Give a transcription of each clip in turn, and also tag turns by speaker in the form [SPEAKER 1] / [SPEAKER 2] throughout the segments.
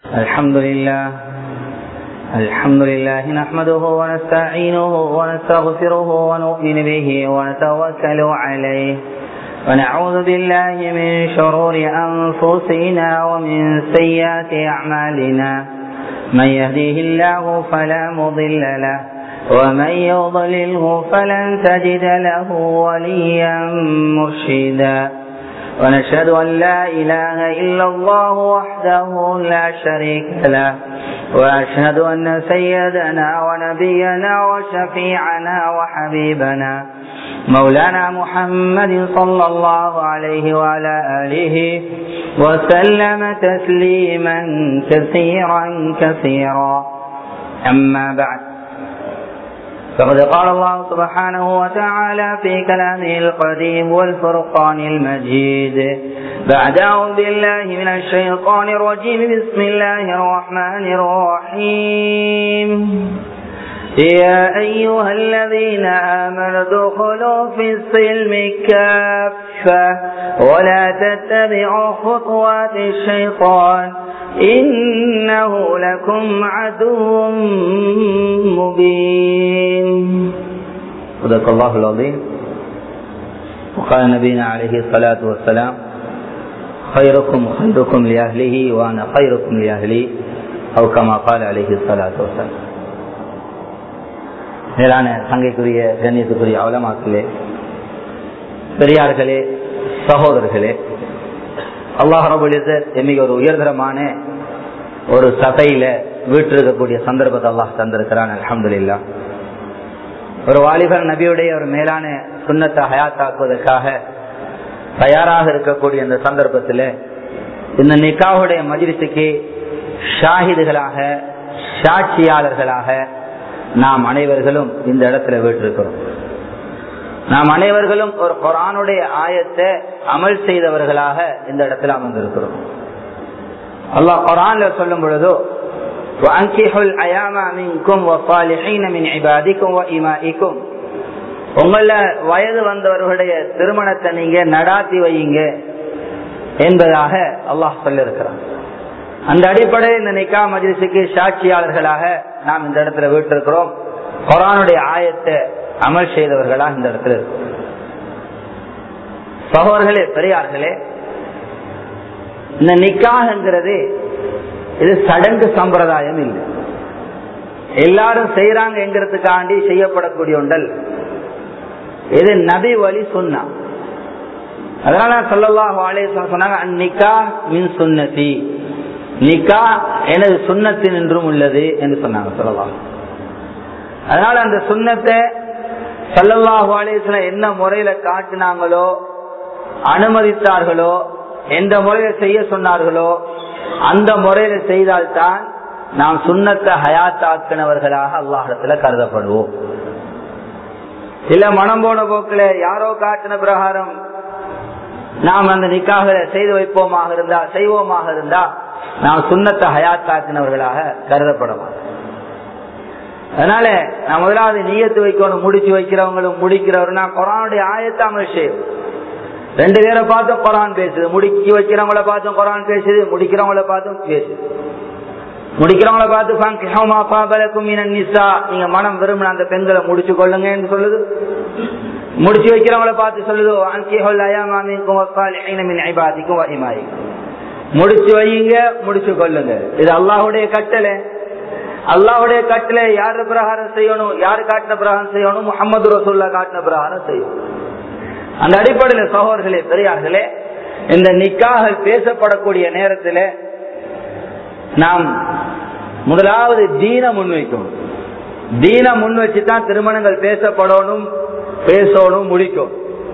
[SPEAKER 1] الحمد لله الحمد لله نحمده ونستعينه ونستغفره ونؤمن به ونتوكل عليه ونعوذ بالله من شرور أنفسنا ومن سيئات أعمالنا من يهديه الله فلا مضل له ومن يضلله فلن تجد له وليا مرشدا ونشهد أن لا إله إلا الله وحده لا شريك له وأشهد أن سيدنا ونبينا وشفيعنا وحبيبنا مولانا محمد صلى الله عليه وعلى آله وسلم تسليما كثيرا كثيرا أما بعد فقد قال الله سبحانه وتعالى في كلامه القديم والفرقان المجيد بعد أعوذ بالله من الشيطان الرجيم بسم الله الرحمن الرحيم يا أيها الذين آمنوا ادخلوا في السلم كافة ولا تتبعوا خطوات الشيطان إنه لكم عدو مبين صدق الله العظيم وقال نبينا عليه الصلاة والسلام خيركم خيركم لأهله وأنا خيركم لأهلي أو كما قال عليه الصلاة والسلام மேலான சங்கைக்குரிய கண்ணியத்துக்குரிய அவலமாக்களே பெரியார்களே சகோதரர்களே அல்லாஹ் ரபுலிசர் என்னைக்கு ஒரு உயர்தரமான ஒரு சபையில வீட்டிருக்கக்கூடிய சந்தர்ப்பத்தை அல்லாஹ் தந்திருக்கிறான் அலமதுல்லா ஒரு வாலிபர் நபியுடைய ஒரு மேலான சுண்ணத்தை ஹயாத்தாக்குவதற்காக தயாராக இருக்கக்கூடிய இந்த சந்தர்ப்பத்தில் இந்த நிக்காவுடைய மஜிலிசுக்கு ஷாஹிதுகளாக சாட்சியாளர்களாக நாம் அனைவர்களும் இந்த இடத்துல வீட்டிருக்கிறோம் நாம் அனைவர்களும் ஒரு குரானுடைய ஆயத்தை அமல் செய்தவர்களாக இந்த இடத்துல அமர்ந்திருக்கிறோம் அல்லாஹ் குரான்ல சொல்லும் பொழுதோ உங்கள வயது வந்தவர்களுடைய திருமணத்தை நீங்க நடாத்தி வையுங்க என்பதாக அல்லாஹ் சொல்லிருக்கிறான் அந்த அடிப்படையில் இந்த நிக்கா மஜிலிசுக்கு சாட்சியாளர்களாக நாம் இந்த இடத்துல வீட்டிருக்கிறோம் குரானுடைய ஆயத்தை அமல் செய்தவர்களாக இந்த இடத்துல இருக்கும் சகோதர்களே பெரியார்களே இந்த நிக்காகங்கிறது இது சடங்கு சம்பிரதாயம் இல்லை எல்லாரும் செய்யறாங்கிறதுக்காண்டி செய்யப்படக்கூடிய ஒன்றல் இது நபி வழி சொன்னா அதனால சொல்லலாம் வாழே சொன்னாங்க நிக்கா மின் சுன்னதி நிக்கா எனது சுண்ணத்தின் என்றும் உள்ளது என்று சொன்னாங்க சொல்லலாம் அதனால அந்த சுண்ணத்தை சல்லல்லாஹு அலேஸ்ல என்ன முறையில காட்டினாங்களோ அனுமதித்தார்களோ எந்த முறையில செய்ய சொன்னார்களோ அந்த முறையில செய்தால்தான் நாம் சுண்ணத்தை ஹயாத்தாக்கினவர்களாக அல்லாஹத்துல கருதப்படுவோம் இல்ல மனம் போன போக்குல யாரோ காட்டின பிரகாரம் நாம் அந்த நிக்காக செய்து வைப்போமாக இருந்தா செய்வோமாக இருந்தா நாம் சுண்ணத்தை ஹயாத்தாக்கினவர்களாக கருதப்படலாம் அதனால நான் முதலாவது நீயத்து வைக்கணும் முடிச்சு வைக்கிறவங்களும் முடிக்கிறவரும் நான் குரானுடைய ஆயத்தை அமல் செய்யும் ரெண்டு பேரை பார்த்தும் குரான் பேசுது முடிக்கி வைக்கிறவங்கள பார்த்தும் குரான் பேசுது முடிக்கிறவங்கள பார்த்தும் பேசுது முடிக்கிறவங்கள பார்த்து நிசா நீங்க மனம் விரும்பின அந்த பெண்களை முடிச்சு கொள்ளுங்க சொல்லுது முடிச்சு வைக்கிறவங்கள பார்த்து சொல்லுது முடிச்சு வையுங்க முடிச்சு கொள்ளுங்க இது அல்லாஹுடைய கட்டளை அல்லாஹுடைய கட்டளை யாரு பிரகாரம் செய்யணும் யாரு காட்டின பிரகாரம் செய்யணும் முகமது ரசூல்லா காட்டின பிரகாரம் செய்யணும் அந்த அடிப்படையில் சகோதர்களே பெரியார்களே இந்த நிக்காக பேசப்படக்கூடிய நேரத்தில் நாம் முதலாவது தீன முன்வைக்கணும் தீன முன் வச்சுதான் திருமணங்கள் பேசப்படணும் பேசணும் முடிக்கும்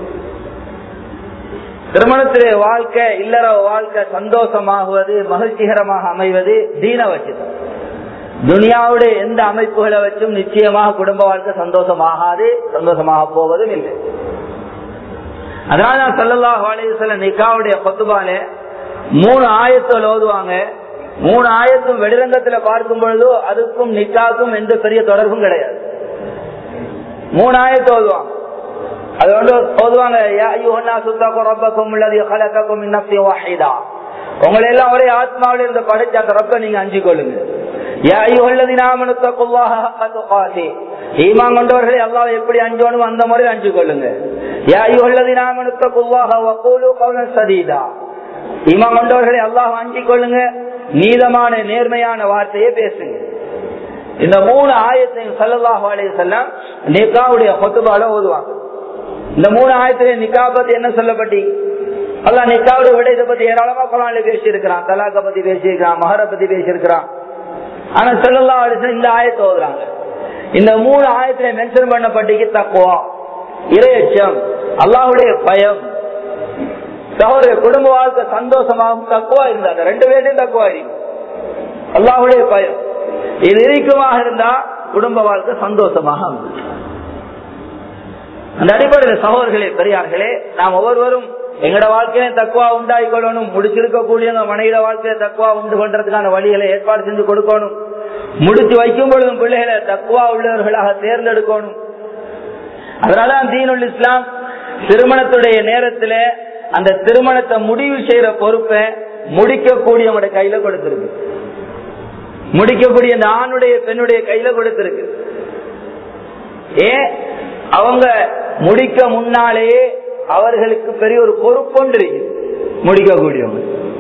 [SPEAKER 1] திருமணத்திலே வாழ்க்கை இல்லற வாழ்க்கை சந்தோஷமாகுவது மகிழ்ச்சிகரமாக அமைவது தீன வச்சுதான் துனியாவுடைய எந்த அமைப்புகளை வச்சும் நிச்சயமாக குடும்ப வாழ்க்கை சந்தோஷமாகாது சந்தோஷமாக போவதும் இல்லை அதனால நான் சொல்லலாம் வாழைய நிக்காவுடைய கொத்துபால மூணு ஆயத்தில் ஓதுவாங்க மூணு ஆயத்தும் வெளிரங்கத்துல பார்க்கும் பொழுதோ அதுக்கும் நிக்காவுக்கும் எந்த பெரிய தொடர்பும் கிடையாது மூணு ஆயத்தை ஓதுவாங்க அது வந்து ஓதுவாங்க யா அய்யுஹன்னா சுத்தக்கும் ரப்பக்கும் அல்லதி خلقكم من نفس واحده உங்களை எல்லாம் ஒரே ஆத்மாவில இருந்த படைச்ச அந்த ரப்ப நீங்க அஞ்சு கொள்ளுங்க ஈமான் கொண்டவர்களை அல்லாஹ் எப்படி அஞ்சோனும் அந்த முறையில் அஞ்சு கொள்ளுங்க சதீதா ஈமான் கொண்டவர்களை அல்லாஹ் அஞ்சு கொள்ளுங்க நீதமான நேர்மையான வார்த்தையை பேசுங்க இந்த மூணு ஆயத்தையும் சல்லாஹ் அலைய செல்லம் நிக்காவுடைய கொத்துபால ஓதுவாங்க இந்த மூணு ஆயத்திலே நிக்கா பத்தி என்ன சொல்லப்பட்டி அல்ல நிக்காவுடைய விடயத்தை பத்தி ஏராளமா குரான்ல பேசி இருக்கிறான் தலாக்க பத்தி பேசி இருக்கிறான் மகர பத்தி பேசி இருக்கிறான் ஆனா செல்லல்லா அலிசன் இந்த ஆயத்தை ஓதுறாங்க இந்த மூணு ஆயத்திலே மென்ஷன் பண்ணப்பட்டிக்கு தக்குவா இரையச்சம் அல்லாஹுடைய பயம் சகோதர குடும்ப வாழ்க்கை சந்தோஷமாகவும் தக்குவா இருந்தாங்க ரெண்டு பேர்டையும் தக்குவா இருக்கும் அல்லாஹுடைய பயம் இது இருக்குமாக இருந்தா குடும்ப வாழ்க்கை சந்தோஷமாக அந்த அடிப்படையில் சகோதரர்களே பெரியார்களே நாம் ஒவ்வொருவரும் எங்கட வாழ்க்கையில தக்குவா உண்டாகி கொள்ளணும் முடிச்சிருக்கக்கூடிய மனைவிட வாழ்க்கையில தக்குவா உண்டு பண்றதுக்கான வழிகளை ஏற்பாடு செஞ்சு கொடுக்கணும் முடிச்சு வைக்கும் பொழுதும் பிள்ளைகளை தக்குவா உள்ளவர்களாக தேர்ந்தெடுக்கணும் அதனாலதான் தீனுல் இஸ்லாம் திருமணத்துடைய நேரத்துல அந்த திருமணத்தை முடிவு செய்யற பொறுப்பை முடிக்கக்கூடியவங்க கையில கொடுத்திருக்கு முடிக்கக்கூடிய அந்த ஆணுடைய பெண்ணுடைய கையில கொடுத்திருக்கு ஏன் அவங்க முடிக்க முன்னாலேயே அவர்களுக்கு பெரிய ஒரு பொறுப்பொன்று இருக்கு முடிக்கக்கூடியவங்க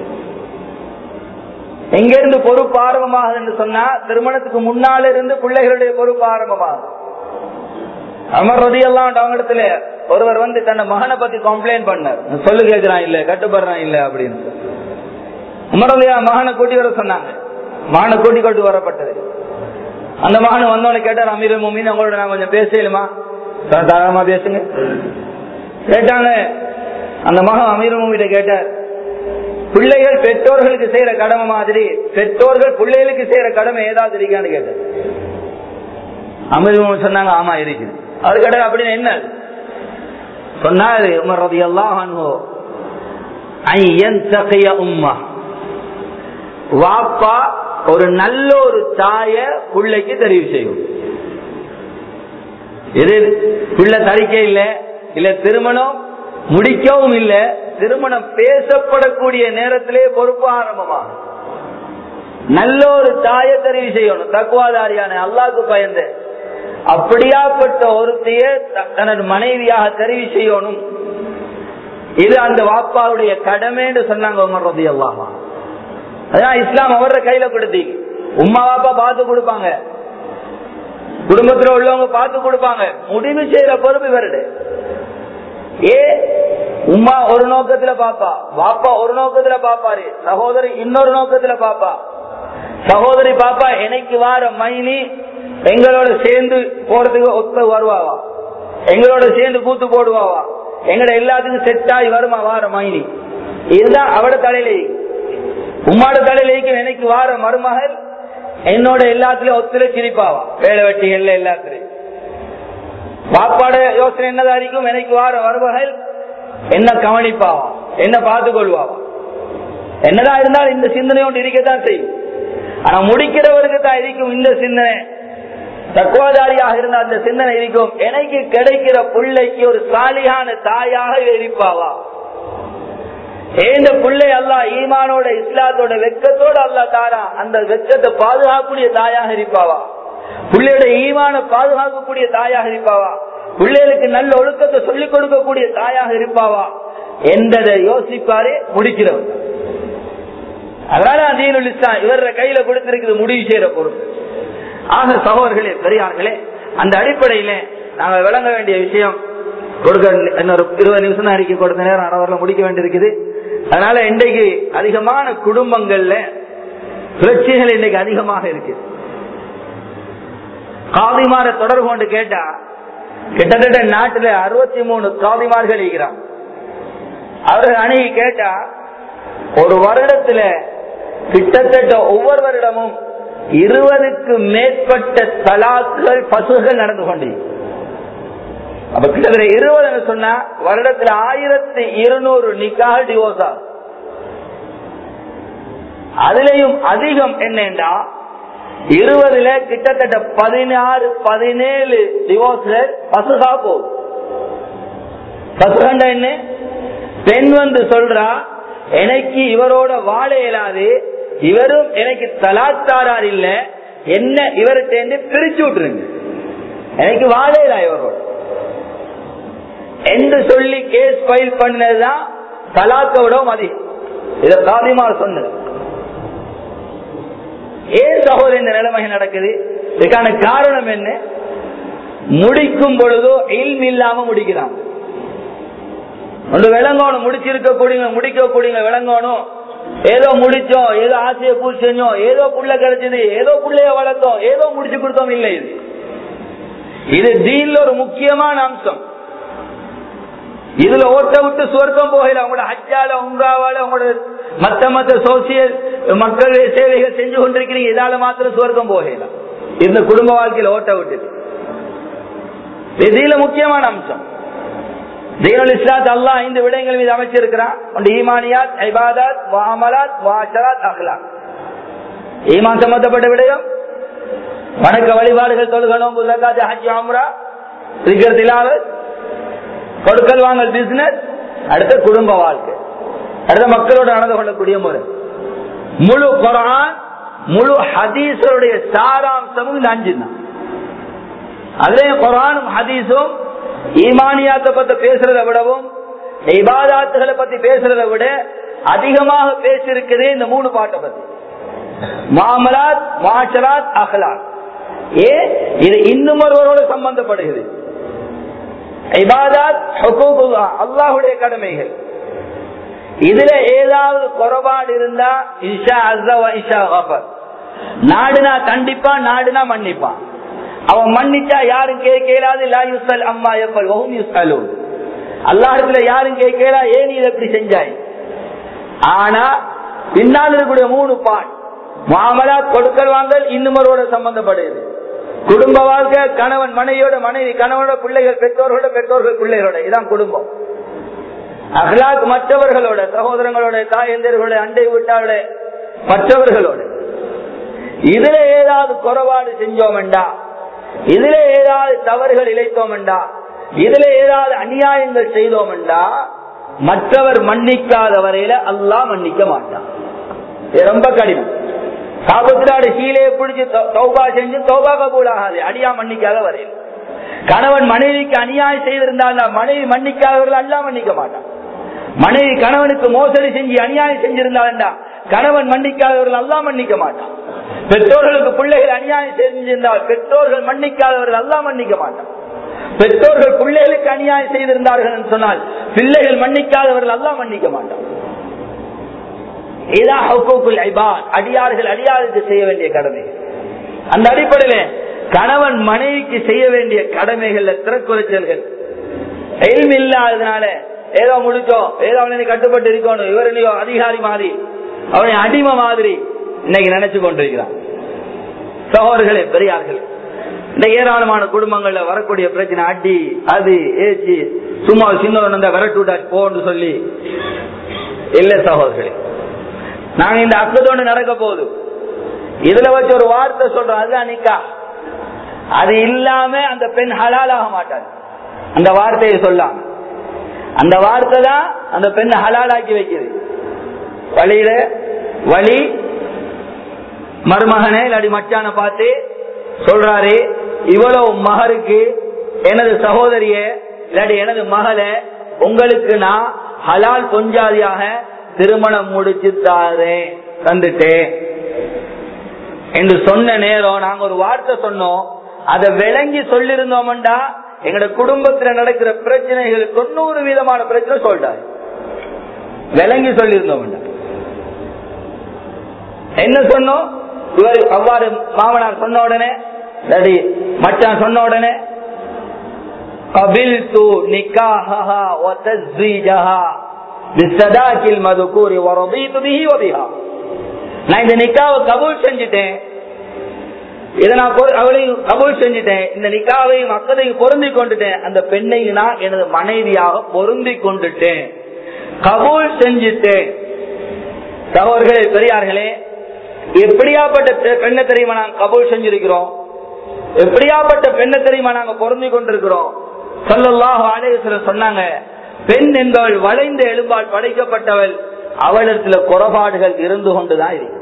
[SPEAKER 1] எங்க இருந்து பொறுப்பு ஆரம்பமாகுதுன்னு சொன்னா திருமணத்துக்கு முன்னால இருந்து பிள்ளைகளுடைய பொறுப்பு ஆரம்பமாகுது அமர் ரதியெல்லாம் அவங்களிடத்துல ஒருவர் வந்து தன்னை மகனை பத்தி கம்ப்ளைண்ட் பண்ணார் சொல்லு கேட்கிறான் இல்ல கட்டுப்படுறான் இல்ல அப்படின்னு உமரலியா மகனை கூட்டி வர சொன்னாங்க மகனை கூட்டி கொண்டு வரப்பட்டது அந்த மகன் வந்தவனை கேட்டார் அமீர் மூமின் உங்களோட நான் கொஞ்சம் பேசலுமா தாராளமா பேசுங்க கேட்டாங்க அந்த மகன் அமீர் மூமிட்ட கேட்டார் பிள்ளைகள் பெற்றோர்களுக்கு செய்யற கடமை மாதிரி பெற்றோர்கள் பிள்ளைகளுக்கு செய்யற கடமை ஏதாவது இருக்கான்னு கேட்டார் அமீர் மூமி சொன்னாங்க ஆமா இருக்குது அது கேட்டார் அப்படின்னு என்ன சொன்னாரு உமர் ரதி எல்லாம் உம்மா வாப்பா ஒரு நல்ல ஒரு தாய பிள்ளைக்கு தெரிவு செய்யும் எது பிள்ளை தரிக்க இல்ல இல்ல திருமணம் முடிக்கவும் இல்ல திருமணம் பேசப்படக்கூடிய நேரத்திலே பொறுப்பு ஆரம்பமாகும் நல்ல ஒரு தாய தெரிவு செய்யணும் தக்குவாதாரியான அல்லாக்கு பயந்த அப்படியாப்பட்ட ஒருத்தைய தனது மனைவியாக தெரிவு செய்யணும் இது அந்த வாப்பாவுடைய கடமைன்னு சொன்னாங்க உமர் ரதி அல்லாமா அதான் இஸ்லாம் அவர கையில கொடுத்தி உமா வாப்பா பார்த்து கொடுப்பாங்க குடும்பத்துல உள்ளவங்க பார்த்து கொடுப்பாங்க முடிவு செய்யற பொறுப்பு இவருடு ஏ உமா ஒரு நோக்கத்துல பாப்பா பாப்பா ஒரு நோக்கத்துல பாப்பாரு சகோதரி இன்னொரு நோக்கத்துல பாப்பா சகோதரி பாப்பா எனக்கு வார மைனி எங்களோட சேர்ந்து போறதுக்கு ஒத்த வருவாவா எங்களோட சேர்ந்து கூத்து போடுவாவா எங்கட எல்லாத்துக்கும் செட் ஆகி வருமா வார மைனி இதுதான் அவட தலையில உம்மாட தலையில எனக்கு வார மருமகள் என்னோட எல்லாத்துலயும் ஒத்துல சிரிப்பாவா வேலை வெட்டிகள்ல எல்லாத்துலயும் வாப்பாட யோசனை என்னதா இருக்கும் எனக்கு வார மருமகள் என்ன கவனிப்பாவா என்ன பார்த்து கொள்வாவா என்னதான் இருந்தாலும் இந்த சிந்தனையோடு இருக்கத்தான் செய்யும் ஆனா முடிக்கிறவருக்கு தான் இருக்கும் இந்த சிந்தனை தக்குவாதாரியாக இருந்த அந்த சிந்தனை இருக்கும் எனக்கு கிடைக்கிற பிள்ளைக்கு ஒரு சாலியான தாயாக இருப்பாவா ஏந்த பிள்ளை அல்லா ஈமானோட இஸ்லாத்தோட வெக்கத்தோட அல்லா தாரா அந்த வெக்கத்தை பாதுகாக்கக்கூடிய தாயாக இருப்பாவா பிள்ளையோட ஈமான பாதுகாக்கக்கூடிய தாயாக இருப்பாவா பிள்ளைகளுக்கு நல்ல ஒழுக்கத்தை சொல்லிக் கொடுக்கக்கூடிய தாயாக இருப்பாவா என்பதை யோசிப்பாரே முடிக்கிறவர் அதனால தீனுல் இஸ்லாம் இவர கையில கொடுத்திருக்கிறது முடிவு செய்யற பொருள் ஆக சகோதர்களே பெரியார்களே அந்த அடிப்படையில நாங்க விளங்க வேண்டிய விஷயம் கொடுக்க இன்னொரு இருபது நிமிஷம் தான் அறிக்கை கொடுத்த நேரம் அறவரில் முடிக்க வேண்டியிருக்குது அதனால இன்றைக்கு அதிகமான குடும்பங்கள்ல பிரச்சனைகள் இன்னைக்கு அதிகமாக இருக்கு காவிமார தொடர்பு கொண்டு கேட்டா கிட்டத்தட்ட நாட்டுல அறுபத்தி மூணு காவிமார்கள் இருக்கிறாங்க அவர்கள் அணுகி கேட்டா ஒரு வருடத்துல கிட்டத்தட்ட ஒவ்வொரு வருடமும் இருபதுக்கு மேற்பட்ட தலாக்குகள் பசுகள் நடந்து கொண்டு அப்ப கிட்டத்தட்ட இருபது சொன்னா வருடத்துல ஆயிரத்தி இருநூறு நிக்காக டிவோர்ஸ் ஆகும் அதுலயும் அதிகம் என்னண்டா இருபதுல கிட்டத்தட்ட பதினாறு பதினேழு டிவோர்ஸ்ல பசுகா போகுது பசுகண்டா என்ன பெண் வந்து சொல்றா எனக்கு இவரோட வாழ இயலாது இவரும் எனக்கு தலாத்தாரார் இல்ல என்ன இவர்கிட்ட பிரிச்சு விட்டுருங்க எனக்கு வாழ இயலா இவரோட என்று சொல்லி கேஸ் ஃபைல் பண்ணதுதான் தலாக்க விடவும் அதிகம் இத காதிமார் சொன்னது ஏன் சகோதரர் இந்த நிலைமை நடக்குது இதுக்கான காரணம் என்ன முடிக்கும் பொழுதோ இல்ம் இல்லாம முடிக்கிறாங்க ஒன்று விளங்கணும் முடிச்சிருக்க கூடிய முடிக்க கூடிய விளங்கணும் ஏதோ முடிச்சோம் ஏதோ ஆசையை பூர்த்தி செஞ்சோம் ஏதோ புள்ள கிடைச்சது ஏதோ புள்ளைய வளர்த்தோம் ஏதோ முடிச்சு கொடுத்தோம் இல்லை இது இது தீன்ல ஒரு முக்கியமான அம்சம் இதுல ஓட்ட விட்டு சுவர்க்கம் போகல உங்களோட ஹஜ்ஜால உங்காவால உங்களோட மத்த மத்த சோசியல் மக்கள் சேவைகள் செஞ்சு கொண்டிருக்கிறீங்க இதால மாத்திரம் சுவர்க்கம் போகல இந்த குடும்ப வாழ்க்கையில ஓட்ட விட்டு இதுல முக்கியமான அம்சம் தீனுல் இஸ்லாத் அல்லாஹ் ஐந்து விடயங்கள் மீது அமைச்சிருக்கிறான் ஒன்று ஈமானியாத் ஐபாதாத் முஅமலாத் முஆஷராத் அஹ்லாக் ஈமான் சம்பந்தப்பட்ட விடயம் வணக்க வழிபாடுகள் தொழுகணும் ஜகாத் ஹஜ் உம்ரா சிக்கர் திலாவத் கொடுக்கல் வாங்கல் பிசினஸ் அடுத்த குடும்ப வாழ்க்கை அடுத்த மக்களோட நடந்து கொள்ளக்கூடிய முறை முழு குரான் முழு ஹதீஸருடைய சாராம்சமும் இந்த அஞ்சு தான் அதே குரானும் ஹதீஸும் ஈமானியாத்தை பத்தி பேசுறதை விடவும் இபாதாத்துகளை பத்தி பேசுறதை விட அதிகமாக பேசியிருக்குது இந்த மூணு பாட்டை பத்தி மாமலாத் மாஷராத் அகலாத் ஏ இது இன்னும் ஒருவரோடு சம்பந்தப்படுகிறது இபாதாத் அல்லாஹுடைய கடமைகள் இதுல ஏதாவது குறைபாடு இருந்தா இஷா அஸ்ஸா இஷா கஃபர் நாடுனா கண்டிப்பா நாடுனா மன்னிப்பான் அவன் மன்னிச்சா யாரும் கேட்கலாது லா யுசல் அம்மா எப்பல் வஹும் யுசலூன் அல்லாஹ்ல யாரும் கேட்கலா ஏன் நீ இதை எப்படி செஞ்சாய் ஆனா பின்னால் இருக்கக்கூடிய மூணு பாட் மாமலா கொடுக்கல் வாங்கல் இன்னுமரோட சம்பந்தப்படுது குடும்ப வாழ்க்கை கணவன் மனைவியோட மனைவி கணவனோட பிள்ளைகள் பெற்றோர்களோட பெற்றோர்கள் பிள்ளைகளோட இதான் குடும்பம் அஹ்லாக் மற்றவர்களோட சகோதரங்களோட தாயந்தர்களோட அண்டை வீட்டாளோட மற்றவர்களோட இதுல ஏதாவது குறைபாடு செஞ்சோம்டா இதுல ஏதாவது தவறுகள் இழைத்தோம்டா இதுல ஏதாவது அநியாயங்கள் செய்தோம்டா மற்றவர் மன்னிக்காத வரையில அல்லாஹ் மன்னிக்க மாட்டான் இது ரொம்ப கடினம் சாபத்தினாடு கீழே பிடிச்சு தௌபா செஞ்சு தௌபா கபூல் ஆகாது அடியா மன்னிக்காத வரையில் கணவன் மனைவிக்கு அநியாயம் செய்திருந்தால் மனைவி மன்னிக்காதவர்கள் அல்லா மன்னிக்க மாட்டான் மனைவி கணவனுக்கு மோசடி செஞ்சு அநியாயம் செஞ்சிருந்தாண்டா கணவன் மன்னிக்காதவர்கள் அல்லா மன்னிக்க மாட்டான் பெற்றோர்களுக்கு பிள்ளைகள் அநியாயம் செஞ்சிருந்தால் பெற்றோர்கள் மன்னிக்காதவர்கள் அல்லா மன்னிக்க மாட்டான் பெற்றோர்கள் பிள்ளைகளுக்கு அநியாயம் செய்திருந்தார்கள் என்று சொன்னால் பிள்ளைகள் மன்னிக்காதவர்கள் அல்லா மன்னிக்க மாட்டான் அடியார்கள் அடியாருக்கு செய்ய வேண்டிய கடமை அந்த அடிப்படையில கணவன் மனைவிக்கு செய்ய வேண்டிய கடமைகள்ல திறக்குறைச்சல்கள் இல்லாததுனால ஏதோ முடிச்சோம் ஏதோ அவனை கட்டுப்பட்டு இருக்கணும் இவரனையோ அதிகாரி மாதிரி அவனை அடிமை மாதிரி இன்னைக்கு நினைச்சு கொண்டிருக்கிறான் சகோதரர்களே பெரியார்கள் இந்த ஏராளமான குடும்பங்கள்ல வரக்கூடிய பிரச்சனை அடி அது ஏச்சு சும்மா சின்ன விரட்டு விட்டா போன்னு சொல்லி இல்ல சகோதரர்களே நாங்க இந்த அக்கத்தோடு நடக்க போகுது இதுல வச்சு ஒரு வார்த்தை சொல்றோம் அதுதான் நிக்கா அது இல்லாம அந்த பெண் ஹலாலாக மாட்டாங்க அந்த வார்த்தையை சொல்லாம அந்த வார்த்தை தான் அந்த பெண் ஹலாலாக்கி வைக்குது வழியில வழி மருமகனே இல்லாடி மச்சான பார்த்து சொல்றாரு இவ்வளவு மகருக்கு எனது சகோதரிய இல்லாடி எனது மகளை உங்களுக்கு நான் ஹலால் கொஞ்சாதியாக திருமணம் முடிச்சு தாரேன் தந்துட்டேன் என்று சொன்ன நேரம் நாங்க ஒரு வார்த்தை சொன்னோம் அதை விளங்கி சொல்லிருந்தோம்டா எங்கட குடும்பத்துல நடக்கிற பிரச்சனைகள் தொண்ணூறு விதமான பிரச்சனை சொல்றாரு விளங்கி சொல்லியிருந்தோம்டா என்ன சொன்னோம் இவர் அவ்வாறு மாமனார் சொன்ன உடனே சரி மச்சான் சொன்ன உடனே قبلت نكاحها وتزويجها بالصداق المذكور ورضيت به وبها நான் இந்த நிக்காவை கபூல் செஞ்சுட்டேன் இதை நான் அவளையும் கபூல் செஞ்சுட்டேன் இந்த நிக்காவையும் மக்களையும் பொருந்தி கொண்டுட்டேன் அந்த பெண்ணையும் நான் எனது மனைவியாக பொருந்தி கொண்டுட்டேன் கபூல் செஞ்சுட்டேன் சகோதரர்களே பெரியார்களே எப்படியாப்பட்ட பெண்ணை தெரியுமா நாங்க கபூல் செஞ்சிருக்கிறோம் எப்படியாப்பட்ட பெண்ணை தெரியுமா நாங்க பொருந்தி கொண்டிருக்கிறோம் சொல்லல்லாஹு அலேஸ்வரர் சொன்னாங்க பெண் என்பவள் வளைந்த எலும்பால் படைக்கப்பட்டவள் அவளிடத்துல குறைபாடுகள் இருந்து கொண்டுதான் இருக்கு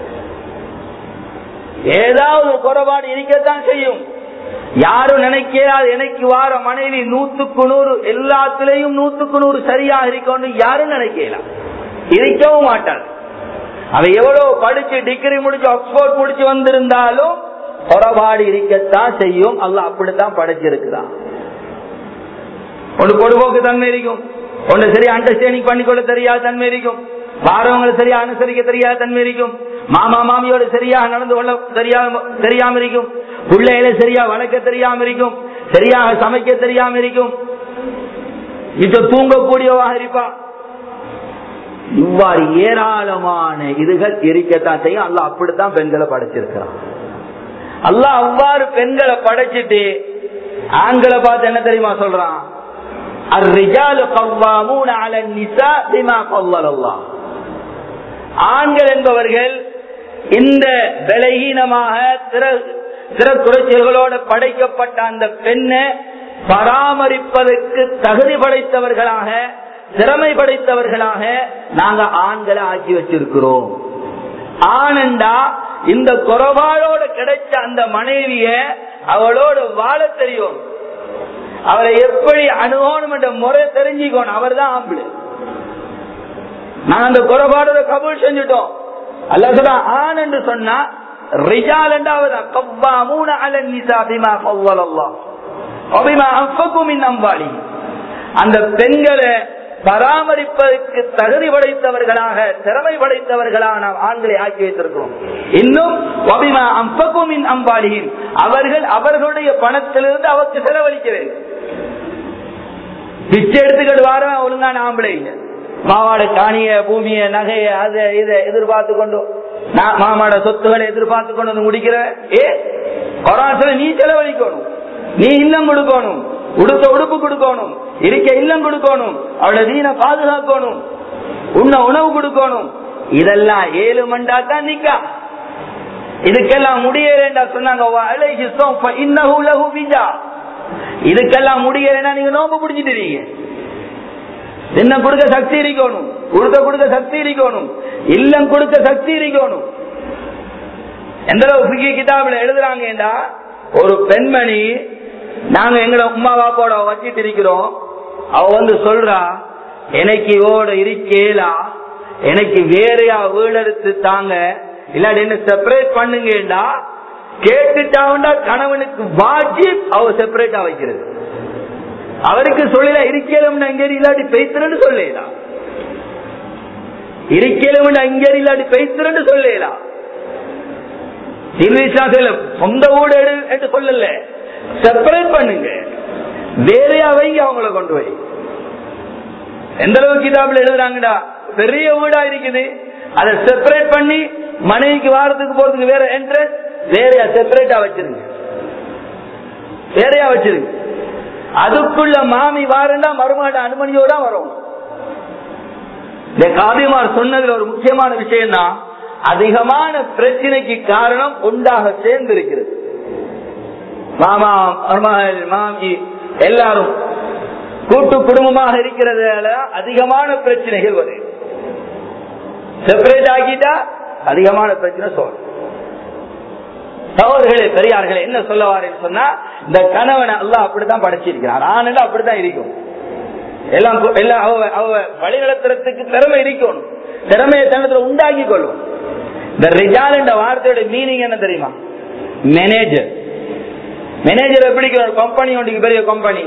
[SPEAKER 1] ஏதாவது குறைபாடு இருக்கத்தான் செய்யும் யாரும் நினைக்கிறார் எனக்கு வார மனைவி நூத்துக்கு நூறு எல்லாத்திலையும் நூத்துக்கு நூறு சரியா இருக்கணும் யாரும் நினைக்கலாம் இருக்கவும் மாட்டார் அவ எவ்வளவு படிச்சு டிகிரி முடிச்சு ஆக்ஸ்போர்ட் முடிச்சு வந்திருந்தாலும் குறைபாடு இருக்கத்தான் செய்யும் அல்ல அப்படித்தான் படைச்சிருக்கிறான் ஒன்று பொதுபோக்கு தன்மை இருக்கும் ஒன்று சரியா அண்டர்ஸ்டாண்டிங் பண்ணிக்கொள்ள தெரியாத தன்மை இருக்கும் வாரவங்களை சரியா அனுசரிக்க தெரியாத தன்மை இருக்கும் மாமா மாமியோட சரியாக நடந்து கொள்ள தெரியாம தெரியாம இருக்கும் பிள்ளைகளை சரியா வளர்க்க தெரியாம இருக்கும் சரியாக சமைக்க தெரியாம இருக்கும் இப்ப தூங்கக்கூடியவாக இருப்பா இவ்வாறு ஏராளமான இதுகள் இருக்கத்தான் செய்யும் அல்ல அப்படித்தான் பெண்களை படைச்சிருக்கிறான் அல்ல அவ்வாறு பெண்களை படைச்சிட்டு ஆண்களை பார்த்து என்ன தெரியுமா சொல்றான் ஆண்கள் என்பவர்கள் இந்த பலகீனமாக திறக்குறைச்சல்களோடு படைக்கப்பட்ட அந்த பெண்ணை பராமரிப்பதற்கு தகுதி படைத்தவர்களாக திறமை படைத்தவர்களாக நாங்க ஆண்களை ஆக்கி வச்சிருக்கிறோம் ஆனண்டா இந்த குறைபாடோட கிடைச்ச அந்த மனைவிய அவளோட வாழ தெரியும் அவரை எப்படி அணுகணும் என்ற முறை தெரிஞ்சுக்கணும் அவர் தான் ஆம்பளை நாங்க அந்த குறைபாடோட கபூல் செஞ்சுட்டோம் அல்ல சொல்ல ஆண் என்று சொன்னா ரிஜால் என்றாவதா கப்பா மூணு அலன் நிசா பிமா பவ்வலல்லா அபிமா அஃபக்கும் அம்பாளி அந்த பெண்களை பராமரிப்பதற்கு தகுதி படைத்தவர்களாக திறமை படைத்தவர்களான ஆண்களை ஆக்கி வைத்திருக்கிறோம் இன்னும் அபிமா அம்பகும் அம்பாளியின் அவர்கள் அவர்களுடைய பணத்திலிருந்து அவருக்கு செலவழிக்க வேண்டும் பிச்சை எடுத்துக்கிட்டு வார ஒழுங்கான ஆம்பளை இல்லை மாவாட காணிய பூமிய நகைய அதை இதை எதிர்பார்த்து கொண்டு மாமாட சொத்துக்களை எதிர்பார்த்து கொண்டு வந்து முடிக்கிற ஏ கொராசில நீ செலவழிக்கணும் நீ இல்லம் கொடுக்கணும் உடுத்த உடுப்பு கொடுக்கணும் இருக்க இல்லம் கொடுக்கணும் அவளோட வீண பாதுகாக்கணும் உண்ண உணவு கொடுக்கணும் இதெல்லாம் ஏழு மண்டா தான் நிக்கா இதுக்கெல்லாம் முடியலா சொன்னாங்க இதுக்கெல்லாம் முடியலன்னா நீங்க நோம்பு பிடிச்சிட்டு என்ன கொடுக்க சக்தி இருக்கணும் கொடுக்க கொடுக்க சக்தி இருக்கணும் இல்லம் கொடுக்க சக்தி இருக்கணும் எந்த அளவு கிதாபில் எழுதுறாங்கடா ஒரு பெண்மணி நாங்க எங்களை உமா பாப்போட வச்சிட்டு இருக்கிறோம் அவ வந்து சொல்றா எனக்கு இவோட இருக்கேலா எனக்கு வேறையா வீடு எடுத்து தாங்க இல்லாட்டி என்ன செப்பரேட் பண்ணுங்கடா கேட்டுட்டாண்டா கணவனுக்கு வாஜி அவ செப்பரேட்டா வைக்கிறது அவருக்கு சொல்லல இருக்கலும் அங்கேரி இல்லாட்டி பேசுறேன்னு சொல்லலாம் இருக்கலும் அங்கேரி இல்லாட்டி பேசுறேன்னு சொல்லலாம் சொந்த வீடு என்று சொல்லல செப்பரேட் பண்ணுங்க வேறையா வைங்க அவங்கள கொண்டு போய் எந்த அளவுக்கு கிதாபில் எழுதுறாங்கடா பெரிய வீடா இருக்குது அதை செப்பரேட் பண்ணி மனைவிக்கு வாரத்துக்கு போறதுக்கு வேற என்ட்ரன்ஸ் வேறையா செப்பரேட்டா வச்சிருங்க வேறையா வச்சிருங்க அதுக்குள்ள மாமி வாரண்டா மருமாட அனுமதியோட வரும் இந்த காவியமார் சொன்னதுல ஒரு முக்கியமான விஷயம் தான் அதிகமான பிரச்சனைக்கு காரணம் ஒன்றாக சேர்ந்து இருக்கிறது மாமா மருமகள் மாமி எல்லாரும் கூட்டு குடும்பமாக இருக்கிறதால அதிகமான பிரச்சனைகள் வரும் செப்பரேட் ஆகிட்டா அதிகமான பிரச்சனை சொல்லும் சகோதரர்களே பெரியார்களே என்ன சொல்லவாருன்னு சொன்னா இந்த கணவனை எல்லாம் அப்படித்தான் படைச்சிருக்கிறார் ஆனண்டா அப்படித்தான் இருக்கும் எல்லாம் எல்லாம் அவ அவ வழிநடத்துறதுக்கு திறமை இருக்கணும் திறமையை தன்னத்துல உண்டாக்கி கொள்ளும் இந்த ரிஜால் என்ற வார்த்தையோட மீனிங் என்ன தெரியுமா மேனேஜர் மேனேஜர் எப்படி ஒரு கம்பெனி ஒன்றைக்கு பெரிய கம்பெனி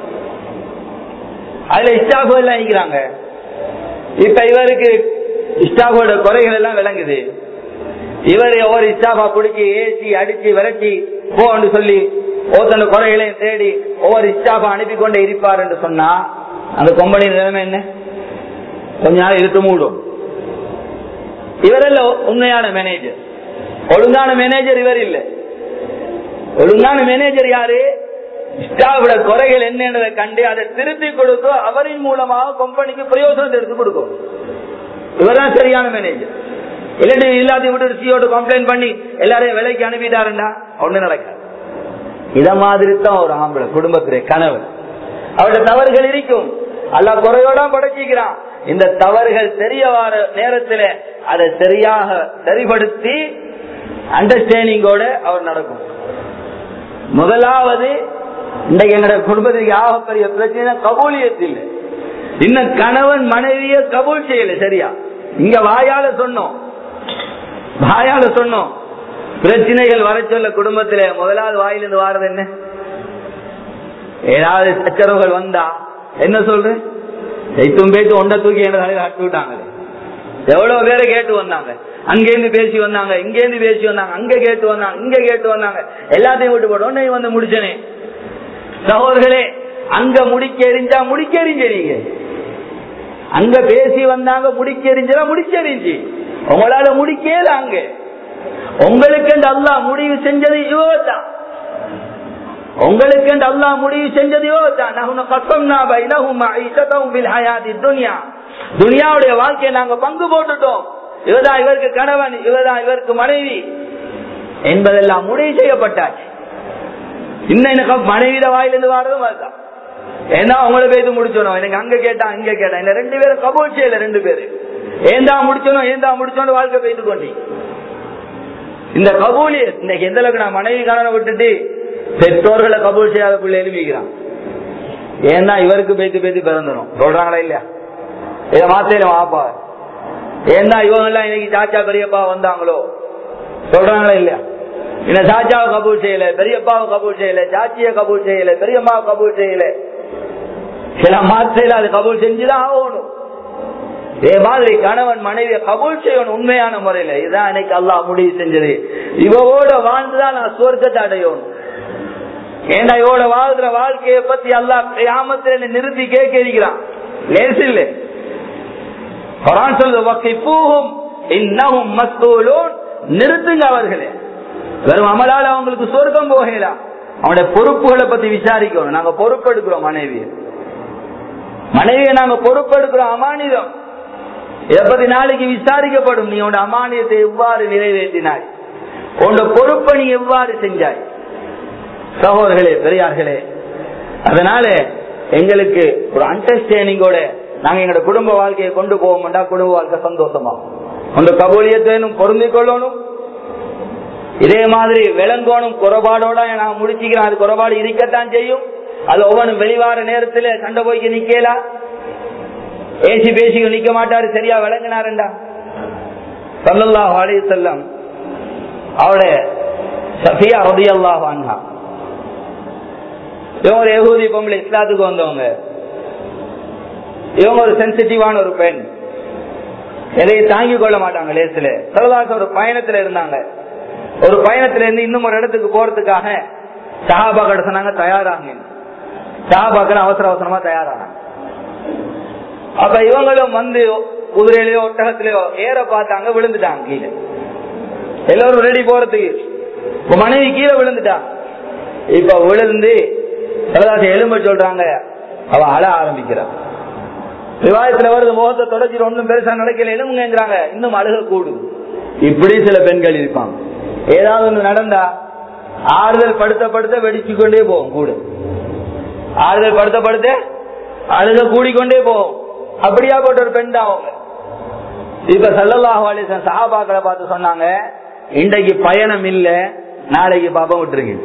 [SPEAKER 1] அதுல ஸ்டாஃப் எல்லாம் நிக்கிறாங்க இப்ப இவருக்கு ஸ்டாஃபோட குறைகள் எல்லாம் விளங்குது இவர் ஒவ்வொரு ஸ்டாஃபா பிடிச்சி ஏசி அடிச்சு விரட்டி போன்னு சொல்லி ஒருத்தன குறைகளையும் தேடி ஒவ்வொரு ஸ்டாஃபா அனுப்பி கொண்டே இருப்பார் என்று சொன்னா அந்த கம்பெனி நிலைமை என்ன கொஞ்ச நாள் இழுத்து மூடும் இவரல்ல உண்மையான மேனேஜர் ஒழுங்கான மேனேஜர் இவர் இல்ல ஒழுங்கான மேனேஜர் யாரு ஸ்டாஃபோட குறைகள் என்னன்றதை கண்டு அதை திருத்தி கொடுத்து அவரின் மூலமாக கம்பெனிக்கு பிரயோஜனத்தை எடுத்து கொடுக்கும் இவர்தான் சரியான மேனேஜர் இல்லாட்டி எல்லாத்தையும் விட்டு சியோட கம்ப்ளைண்ட் பண்ணி எல்லாரையும் விலைக்கு அனுப்பிட்டாருண்டா ஒண்ணு நடக்காது இத மாதிரி தான் ஒரு ஆம்பளை குடும்பத்துடைய கனவு அவருடைய தவறுகள் இருக்கும் அல்ல குறையோட படைச்சிக்கிறான் இந்த தவறுகள் தெரிய வர நேரத்தில் அதை சரியாக சரிபடுத்தி அண்டர்ஸ்டாண்டிங்கோட அவர் நடக்கும் முதலாவது இன்றைக்கு எங்களோட குடும்பத்துக்கு ஆகப்பெரிய பிரச்சனை கபூலியத்தில் இன்னும் கணவன் மனைவிய கபூல் செய்யல சரியா இங்க வாயால சொன்னோம் வாயால சொன்னோம் பிரச்சனைகள் வர சொல்ல குடும்பத்துல முதலாவது வாயிலிருந்து வாரது என்ன ஏதாவது சச்சரவுகள் வந்தா என்ன சொல்றேன் ஜெயித்தும் பேச்சு ஒன்றை தூக்கி என்ன தலையில அட்டு விட்டாங்களே எவ்வளவு பேரை கேட்டு வந்தாங்க அங்கேருந்து பேசி வந்தாங்க இங்கேருந்து பேசி வந்தாங்க அங்க கேட்டு வந்தாங்க இங்க கேட்டு வந்தாங்க எல்லாத்தையும் விட்டு போட்டு உடனே வந்து முடிச்சனே சகோதரர்களே அங்க முடிக்க எரிஞ்சா முடிக்க எரிஞ்சீங்க அங்க பேசி வந்தாங்க முடிக்க எரிஞ்சா முடிக்க எரிஞ்சு உங்களால முடிக்கல அங்க உங்களுக்கு அல்லா முடிவு செஞ்சது இவதான் உங்களுக்கு அல்லா முடிவு செஞ்சது துனியாவுடைய வாழ்க்கையை நாங்க பங்கு போட்டுட்டோம் இவதான் இவருக்கு கணவன் இவதான் இவருக்கு மனைவி என்பதெல்லாம் முடிவு செய்யப்பட்டாச்சு இன்னும் எனக்கு மனைவியில வாயிலிருந்து வாரதும் அதுதான் ஏன்னா உங்களை பேசி முடிச்சோம் எனக்கு அங்க கேட்டான் இங்க கேட்டான் இந்த ரெண்டு பேரும் கபூல் செய்யல ரெண்டு பேரு ஏந்தா முடிச்சோம் ஏந்தா முடிச்சோம் வாழ்க்கை பேசி கொண்டி இந்த கபூலிய இன்னைக்கு எந்த அளவுக்கு நான் மனைவி கணவனை விட்டுட்டு பெற்றோர்களை கபூல் செய்யாத பிள்ளை எழுப்பிக்கிறான் ஏன்னா இவருக்கு பேசி பேசி பிறந்தணும் சொல்றாங்களா இல்லையா இதை மாத்தையில வாப்பா ஏன்னா இவங்க எல்லாம் இன்னைக்கு சாச்சா பெரியப்பா வந்தாங்களோ சொல்றாங்களா இல்லையா இந்த சாச்சாவை கபூல் செய்யல பெரியப்பாவை கபூல் செய்யல சாச்சிய கபூல் செய்யல பெரியம்மாவை கபூல் செய்யல சில மாத்தையில அது கபூல் செஞ்சுதான் ஆகணும் இதே மாதிரி கணவன் மனைவியை கபூல் செய்யணும் உண்மையான முறையில இதுதான் எனக்கு அல்லா முடிவு செஞ்சது இவோட வாழ்ந்துதான் நான் சொர்க்கத்தை அடையணும் ஏண்டா இவோட வாழ்ற வாழ்க்கையை பத்தி அல்லா கிராமத்துல நிறுத்தி கேட்க இருக்கிறான் லேசு இல்லை குரான் சொல்லுது வக்கிப்பூஹும் இன்னஹும் மஸ்தூலூன் நிறுத்துங்க அவர்களே வெறும் அமலால அவங்களுக்கு சொர்க்கம் போகலாம் அவனுடைய பொறுப்புகளை பத்தி விசாரிக்கணும் நாங்க பொறுப்பெடுக்கிறோம் மனைவியை மனைவியை நாங்க பொறுப்பெடுக்கிறோம் அமானிதம் இதை பத்தி நாளைக்கு விசாரிக்கப்படும் நீ உன் அமானியத்தை எவ்வாறு நிறைவேற்றினாய் உன் பொறுப்பை நீ எவ்வாறு செஞ்சாய் சகோதரர்களே பெரியார்களே அதனால எங்களுக்கு ஒரு அண்டர்ஸ்டாண்டிங்கோட நாங்க எங்களோட குடும்ப வாழ்க்கையை கொண்டு போவோம்டா குடும்ப வாழ்க்கை சந்தோஷமா அந்த கபூலியத்தையும் பொருந்திக் கொள்ளணும் இதே மாதிரி விளங்கோணும் குறைபாடோட நான் முடிச்சுக்கிறேன் அது குறைபாடு இருக்கத்தான் செய்யும் அது ஒவ்வொன்றும் வெளிவார நேரத்துல சண்டை போய்க்கு நிக்கலாம் ஏசி பேசி நிக்க மாட்டாரு சரியா விளங்கினாருண்டா சல்லல்லாஹு அலைஹி செல்லம் அவருடைய சஃபியா ரதி அல்லாஹ் அன்ஹா இவங்க ஒரு எகூதி பொம்பளை இஸ்லாத்துக்கு வந்தவங்க இவங்க ஒரு சென்சிட்டிவான ஒரு பெண் எதையும் தாங்கிக் கொள்ள மாட்டாங்க லேசில சரதாச ஒரு பயணத்துல இருந்தாங்க ஒரு பயணத்துல இருந்து இன்னும் ஒரு இடத்துக்கு போறதுக்காக சஹாபாக்கிட்ட சொன்னாங்க தயாராங்க சஹாபாக்கள் அவசர அவசரமா தயாரானாங்க அப்ப இவங்களும் வந்து குதிரையிலயோ ஒட்டகத்திலயோ ஏற பார்த்தாங்க விழுந்துட்டாங்க கீழே எல்லாரும் ரெடி போறதுக்கு இப்ப மனைவி கீழே விழுந்துட்டான் இப்ப விழுந்து சரதாச எலும்ப சொல்றாங்க அவ அழ ஆரம்பிக்கிறான் விவாதத்துல வருது முகத்தை தொடச்சிட்டு ஒன்றும் பெருசா நடக்கல எலும்புங்கிறாங்க இன்னும் அழுக கூடும் இப்படி சில பெண்கள் இருப்பாங்க ஏதாவது ஒண்ணு நடந்தா ஆறுதல் படுத்த படுத்த வெடிச்சு கொண்டே போகும் கூட ஆறுதல் படுத்த படுத்த அழுக கூடிக்கொண்டே போகும் அப்படியா போட்ட ஒரு பெண் தான் அவங்க இப்ப சல்லல்லாஹு அலிசன் சஹாபாக்களை பார்த்து சொன்னாங்க இன்றைக்கு பயணம் இல்ல நாளைக்கு பாப்பா விட்டுருங்க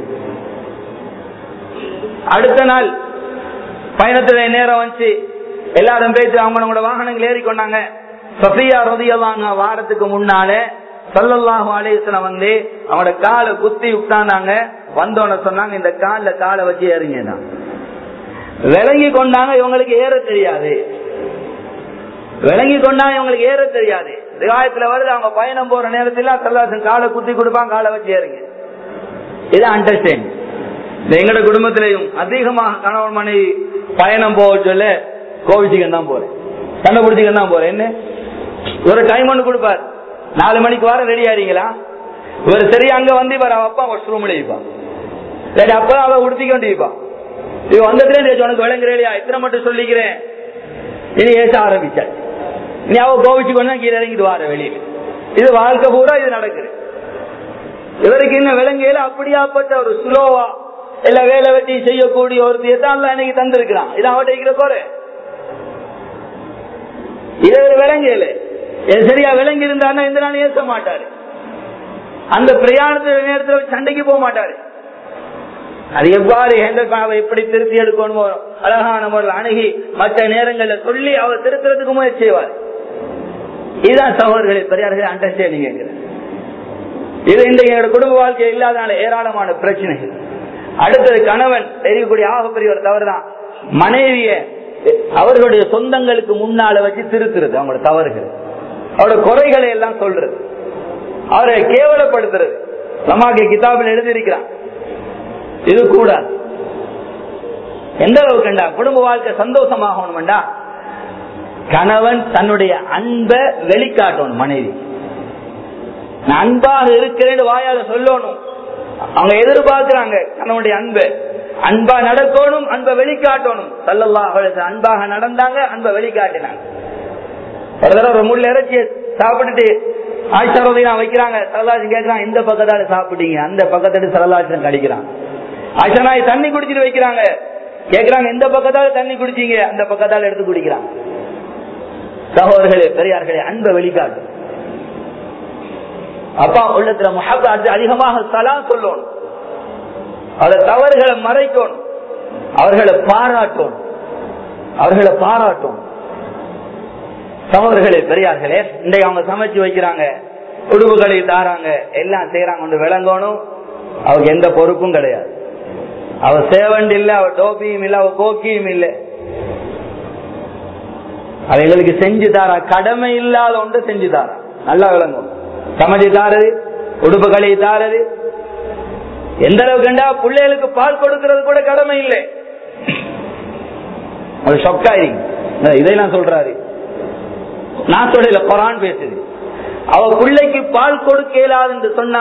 [SPEAKER 1] அடுத்த நாள் பயணத்துல நேரம் வந்துச்சு எல்லாரும் பேசி அவங்களோட வாகனங்கள் ஏறி கொண்டாங்க சஃபியா ரதியல்லாங்க வாரத்துக்கு முன்னாலே சல்லல்லாஹு அலேசன வந்து அவனோட காலை குத்தி உட்கார்ந்தாங்க வந்தோன்னு சொன்னாங்க இந்த கால காலை வச்சு ஏறிங்க விளங்கி கொண்டாங்க இவங்களுக்கு ஏற தெரியாது விளங்கி கொண்டாங்க இவங்களுக்கு ஏற தெரியாது ரிவாயத்துல வருது அவங்க பயணம் போற நேரத்துல சல்லாசன் காலை குத்தி கொடுப்பாங்க காலை வச்சு ஏறுங்க இது அண்டர்ஸ்டாண்ட் இந்த எங்கட குடும்பத்திலையும் அதிகமாக கணவன் மனைவி பயணம் போக சொல்ல கோவிச்சுக்கு தான் போறேன் சண்டை பிடிச்சிக்க தான் போறேன் என்ன ஒரு டைம் ஒன்று கொடுப்பார் நாலு மணிக்கு வர ரெடி ஆறீங்களா இவர் சரி அங்க வந்து இவர் அவ அப்பா வாஷ் ரூம்ல இருப்பான் சரி அப்ப அவ உடுத்திக்கொண்டு இருப்பான் இவ வந்துட்டு உனக்கு விளங்குறேயா இத்தனை மட்டும் சொல்லிக்கிறேன் இனி ஏச ஆரம்பிச்சாச்சு இனி அவ கோவிச்சு கொண்டு கீழே இறங்கிட்டு வார வெளியில இது வாழ்க்கை பூரா இது நடக்குது இவருக்கு இன்னும் விலங்கையில அப்படியாப்பட்ட ஒரு சுலோவா இல்ல வேலை வெட்டி செய்யக்கூடிய ஒருத்தையை தான் இன்னைக்கு தந்திருக்கிறான் இது அவட்ட இருக்கிற குறை இதை விளங்கல இது சரியா விளங்கி இருந்தாருன்னா இந்த நாள் ஏற்க மாட்டாரு அந்த பிரயாணத்துல நேரத்தில் சண்டைக்கு போக மாட்டாரு அது எவ்வாறு ஹேண்டல்பாவை எப்படி திருத்தி எடுக்கணுமோ அழகான முறையில் அணுகி மற்ற நேரங்களில் சொல்லி அவர் திருத்துறதுக்கு முயற்சி செய்வார் இதுதான் சகோதரர்களை பெரியார்கள் அண்டர்ஸ்டாண்டிங் இது இன்றைக்கு என்னோட குடும்ப வாழ்க்கை இல்லாதனால ஏராளமான பிரச்சனைகள் அடுத்தது கணவன் தெரியக்கூடிய ஆகப்பெரிய ஒரு தவறுதான் மனைவிய அவர்களுடைய சொந்தங்களுக்கு முன்னால வச்சு திருத்துறது அவங்களோட தவறுகள் அவரோட குறைகளை எல்லாம் சொல்றது அவரை கேவலப்படுத்துறது சமாகி கிதாபில் எழுதியிருக்கிறான் இது கூட எந்த அளவுக்குண்டா குடும்ப வாழ்க்கை சந்தோஷமாகணும்டா கணவன் தன்னுடைய அன்பை வெளிக்காட்டணும் மனைவி நான் அன்பாக இருக்கிறேன்னு வாயால சொல்லணும் அவங்க எதிர்பார்க்கிறாங்க கணவனுடைய அன்பு அன்பா நடக்கணும் அன்பை வெளிக்காட்டணும் சல்லல்லா அன்பாக நடந்தாங்க அன்பை வெளிக்காட்டினாங்க ஒரு தடவை ஒரு முள் இறைச்சியை சாப்பிட்டுட்டு ஆயிஷாரதையும் வைக்கிறாங்க சரலாஜன் கேட்கிறான் இந்த பக்கத்தால சாப்பிட்டீங்க அந்த பக்கத்தோடு சரலாஜன் கடிக்கிறான் ஆயிஷனாய் தண்ணி குடிச்சிட்டு வைக்கிறாங்க கேட்கிறாங்க இந்த பக்கத்தால தண்ணி குடிச்சீங்க அந்த பக்கத்தால எடுத்து குடிக்கிறாங்க சகோதரர்களே பெரியார்களே அன்பை வெளிக்காட்டு அப்பா உள்ளத்துல முகப்ப அதிகமாக சலா சொல்லணும் அத தவறுகளை மறைக்கணும் அவர்களை பாராட்டணும் அவர்களை பாராட்டணும் சகோதரர்களே பெரியார்களே இன்றைக்கு அவங்க சமைச்சு வைக்கிறாங்க உடுவுகளை தாராங்க எல்லாம் செய்யறாங்க கொண்டு விளங்கணும் அவருக்கு எந்த பொறுப்பும் கிடையாது அவ சேவண்ட் இல்ல அவ டோப்பியும் இல்ல அவ கோக்கியும் இல்ல அவ எங்களுக்கு செஞ்சு தாரா கடமை இல்லாத ஒன்று செஞ்சு தாரா நல்லா விளங்கும் சமைச்சு தாரது உடுப்புகளை தாரது எந்த அளவுக்கு கண்டா பிள்ளைகளுக்கு பால் கொடுக்கிறது கூட கடமை இல்லை அது ஷொக்காயிருங்க இதையெல்லாம் சொல்றாரு நான் சொல்லல குரான் பேசுது அவ பிள்ளைக்கு பால் கொடுக்க இயலாது என்று சொன்னா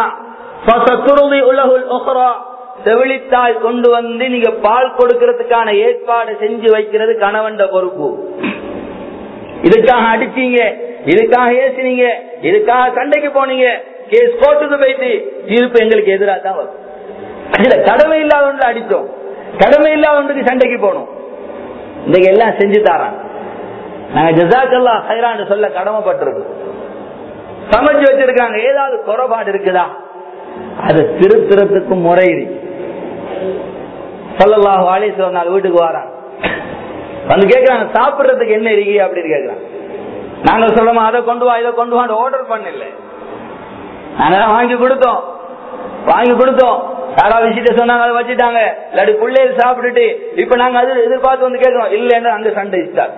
[SPEAKER 1] செவிலித்தாய் கொண்டு வந்து நீங்க பால் கொடுக்கறதுக்கான ஏற்பாடு செஞ்சு வைக்கிறது கணவன் பொறுப்பு இதுக்காக அடிச்சீங்க இதுக்காக ஏசினீங்க இதுக்காக சண்டைக்கு போனீங்க கேஸ் கோர்ட்டுக்கு போயிட்டு தீர்ப்பு எங்களுக்கு எதிராக தான் வரும் இதுல கடமை இல்லாத ஒன்று அடிச்சோம் கடமை இல்லாத ஒன்றுக்கு சண்டைக்கு போனோம் இன்னைக்கு எல்லாம் செஞ்சு தாரான் நாங்க ஜசாக்கல்லா ஹைரான்னு சொல்ல கடமைப்பட்டிருக்கோம் சமைச்சு வச்சிருக்காங்க ஏதாவது குறைபாடு இருக்குதா அது திருத்திரத்துக்கு முறை இருக்கு சொல்லலாம் வாலேஸ்வரர் நாள் வீட்டுக்கு வரான் வந்து கேட்கிறாங்க சாப்பிடுறதுக்கு என்ன இருக்கு அப்படின்னு கேட்கிறாங்க நாங்க சொல்லமா அதை கொண்டு வா இதை கொண்டு வான்னு ஆர்டர் பண்ணல நாங்க வாங்கி கொடுத்தோம் வாங்கி கொடுத்தோம் யாரா விஷயத்த சொன்னாங்க அதை வச்சுட்டாங்க இல்லாட்டி பிள்ளைகள் சாப்பிட்டுட்டு இப்ப நாங்க அது எதிர்பார்த்து வந்து கேட்கிறோம் இல்லைன்னு அங்க சண்டை ஸ்டார்ட்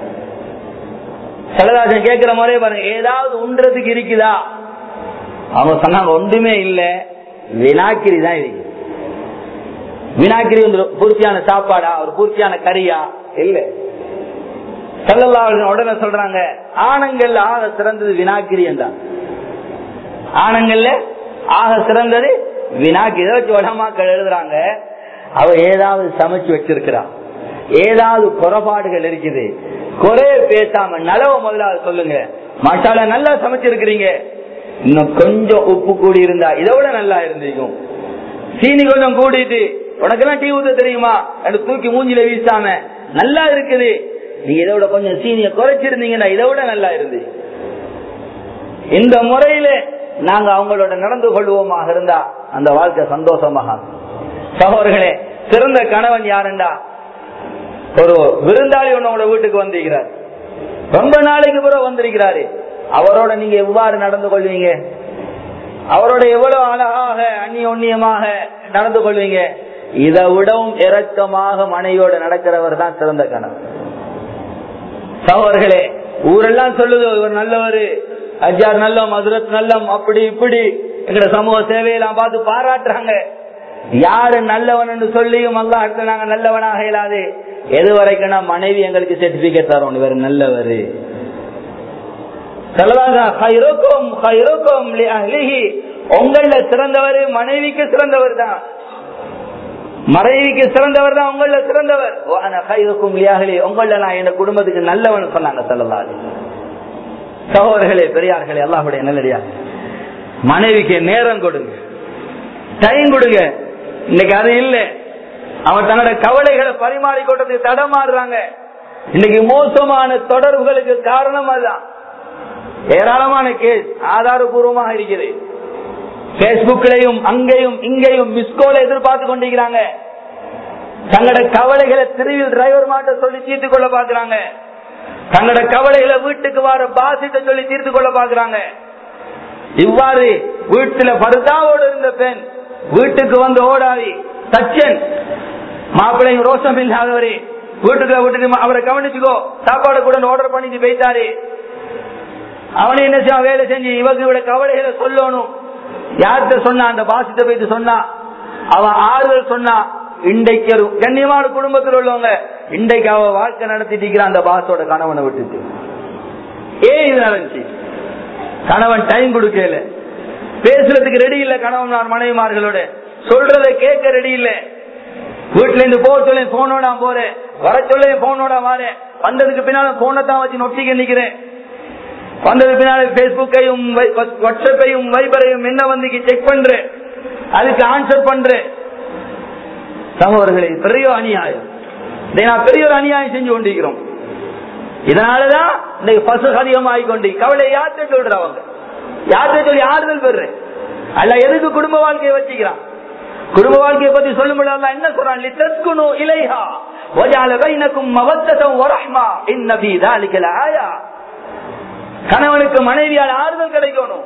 [SPEAKER 1] சலதாசன் கேட்கிற முறையே பாருங்க ஏதாவது உண்றதுக்கு இருக்குதா அவங்க சொன்னாங்க ஒன்றுமே இல்ல வினாக்கிரி தான் இருக்கு வினாக்கிரி வந்து பூர்த்தியான சாப்பாடா ஒரு பூர்த்தியான கறியா இல்ல சல்லல்லா உடனே சொல்றாங்க ஆணங்கள்ல ஆக சிறந்தது வினாக்கிரியன் தான் ஆணங்கள்ல ஆக சிறந்தது வினாக்கிரி வச்சு உடமாக்கள் எழுதுறாங்க அவ ஏதாவது சமைச்சு வச்சிருக்கிறா ஏதாவது குறைபாடுகள் இருக்குது குறைய பேசாம நலவ முதலாவது சொல்லுங்க மசாலா நல்லா சமைச்சிருக்கிறீங்க இன்னும் கொஞ்சம் உப்பு கூடி இருந்தா இதை விட நல்லா இருந்திருக்கும் சீனி கொஞ்சம் கூடிட்டு உனக்கெல்லாம் டீ ஊத்த தெரியுமா என்று தூக்கி மூஞ்சில வீசாம நல்லா இருக்குது நீங்க இதை விட கொஞ்சம் சீனிய குறைச்சிருந்தீங்கன்னா இதை விட நல்லா இருந்து இந்த முறையில நாங்க அவங்களோட நடந்து கொள்வோமாக இருந்தா அந்த வாழ்க்கை சந்தோஷமாக சகோதரர்களே சிறந்த கணவன் யாருண்டா ஒரு விருந்தாளி ஒண்ணு வீட்டுக்கு வந்திருக்கிறார் ரொம்ப நாளைக்கு பிறகு வந்திருக்கிறாரு அவரோட நீங்க எவ்வாறு நடந்து கொள்வீங்க அவரோட எவ்வளவு அழகாக அந்நியோன்யமாக நடந்து கொள்வீங்க இதை விடவும் இறக்கமாக மனைவியோட நடக்கிறவர் தான் சிறந்த கணவன் சகோதர்களே ஊரெல்லாம் சொல்லுது இவர் நல்லவர் அஜார் நல்லம் மதுரத் நல்லம் அப்படி இப்படி எங்கட சமூக சேவையெல்லாம் பார்த்து பாராட்டுறாங்க யாரு நல்லவன் சொல்லியும் அல்லா அடுத்து நாங்க நல்லவனாக இயலாது எது வரைக்கும்னா மனைவி எங்களுக்கு சர்டிபிகேட் தரோம் இவர் நல்லவர் உங்கள சிறந்தவர் மனைவிக்கு சிறந்தவர் தான் மனைவிக்கு சிறந்தவர் தான் உங்கள சிறந்தவர் உங்கள நான் என் குடும்பத்துக்கு நல்லவன் சொன்னாங்க சொல்லலாது சகோதரர்களே பெரியார்களே எல்லாருடைய நல்லடியா மனைவிக்கு நேரம் கொடுங்க டைம் கொடுங்க இன்னைக்கு அது இல்லை அவன் தன்னோட கவலைகளை பரிமாறிக்கொண்டதுக்கு தடமாறுறாங்க இன்னைக்கு மோசமான தொடர்புகளுக்கு காரணம் அதுதான் ஏராளமான கேஸ் ஆதாரபூர்வமாக இருக்குது பேஸ்புக்லையும் அங்கேயும் இங்கேயும் மிஸ்கோல எதிர்பார்த்து கொண்டிருக்கிறாங்க தங்களோட கவலைகளை திருவில் டிரைவர் மாட்ட சொல்லி தீர்த்து கொள்ள பாக்குறாங்க தங்களோட கவலைகளை வீட்டுக்கு வர பாசிட்ட சொல்லி தீர்த்து கொள்ள பாக்குறாங்க இவ்வாறு வீட்டுல பருதாவோடு இருந்த பெண் வீட்டுக்கு வந்து ஓடாவி தச்சன் மாப்பிள்ளையும் ரோசம் இல்லாதவரே வீட்டுக்குள்ள விட்டுட்டு அவரை கவனிச்சுக்கோ சாப்பாடு கூட ஆர்டர் பண்ணிட்டு போயிட்டாரு அவனை என்ன செய்ய வேலை செஞ்சு இவங்க இவட கவலைகளை சொல்லணும் யார்கிட்ட சொன்னா அந்த பாசிட்ட போயிட்டு சொன்னா அவன் ஆறுதல் சொன்னா இன்றைக்கு ஒரு கண்ணியமான குடும்பத்தில் உள்ளவங்க இன்றைக்கு அவ வாழ்க்கை நடத்திட்டு இருக்கிற அந்த பாசோட கணவனை விட்டுட்டு ஏன் இது நடந்துச்சு கணவன் டைம் கொடுக்கல பேசுறதுக்கு ரெடி இல்ல கணவன் நான் மனைவிமார்களோட சொல்றதை கேட்க ரெடி இல்ல வீட்டுல இருந்து போக சொல்ல போனோட போறேன் வர சொல்ல போனோட வாரேன் வந்ததுக்கு பின்னால போனை தான் வச்சு நொட்டிக்க நிக்கிறேன் வந்ததுக்கு பின்னால பேஸ்புக்கையும் வாட்ஸ்அப்பையும் வைபரையும் என்ன வந்து செக் பண்றேன் அதுக்கு ஆன்சர் பண்றேன் சகோதரர்களே பெரிய அநியாயம் இதை நான் பெரிய ஒரு அநியாயம் செஞ்சு கொண்டிருக்கிறோம் இதனாலதான் இன்னைக்கு பசு அதிகமாகி கொண்டு கவலை யார்கிட்ட சொல்றவங்க யார்கிட்ட சொல்லி ஆறுதல் பெறுறேன் அல்ல எதுக்கு குடும்ப வாழ்க்கையை வச்சுக்கிறான் குடும்ப வாழ்க்கையை பத்தி சொல்லும் பொழுது என்ன சொல்றான் லித்தஸ்குனு இலைஹா வஜால பைனக்கும் மவத்ததம் வரஹ்மா இன்ன ஃபீ ذلك லஆயா கணவனுக்கு மனைவியால் ஆறுதல் கிடைக்கணும்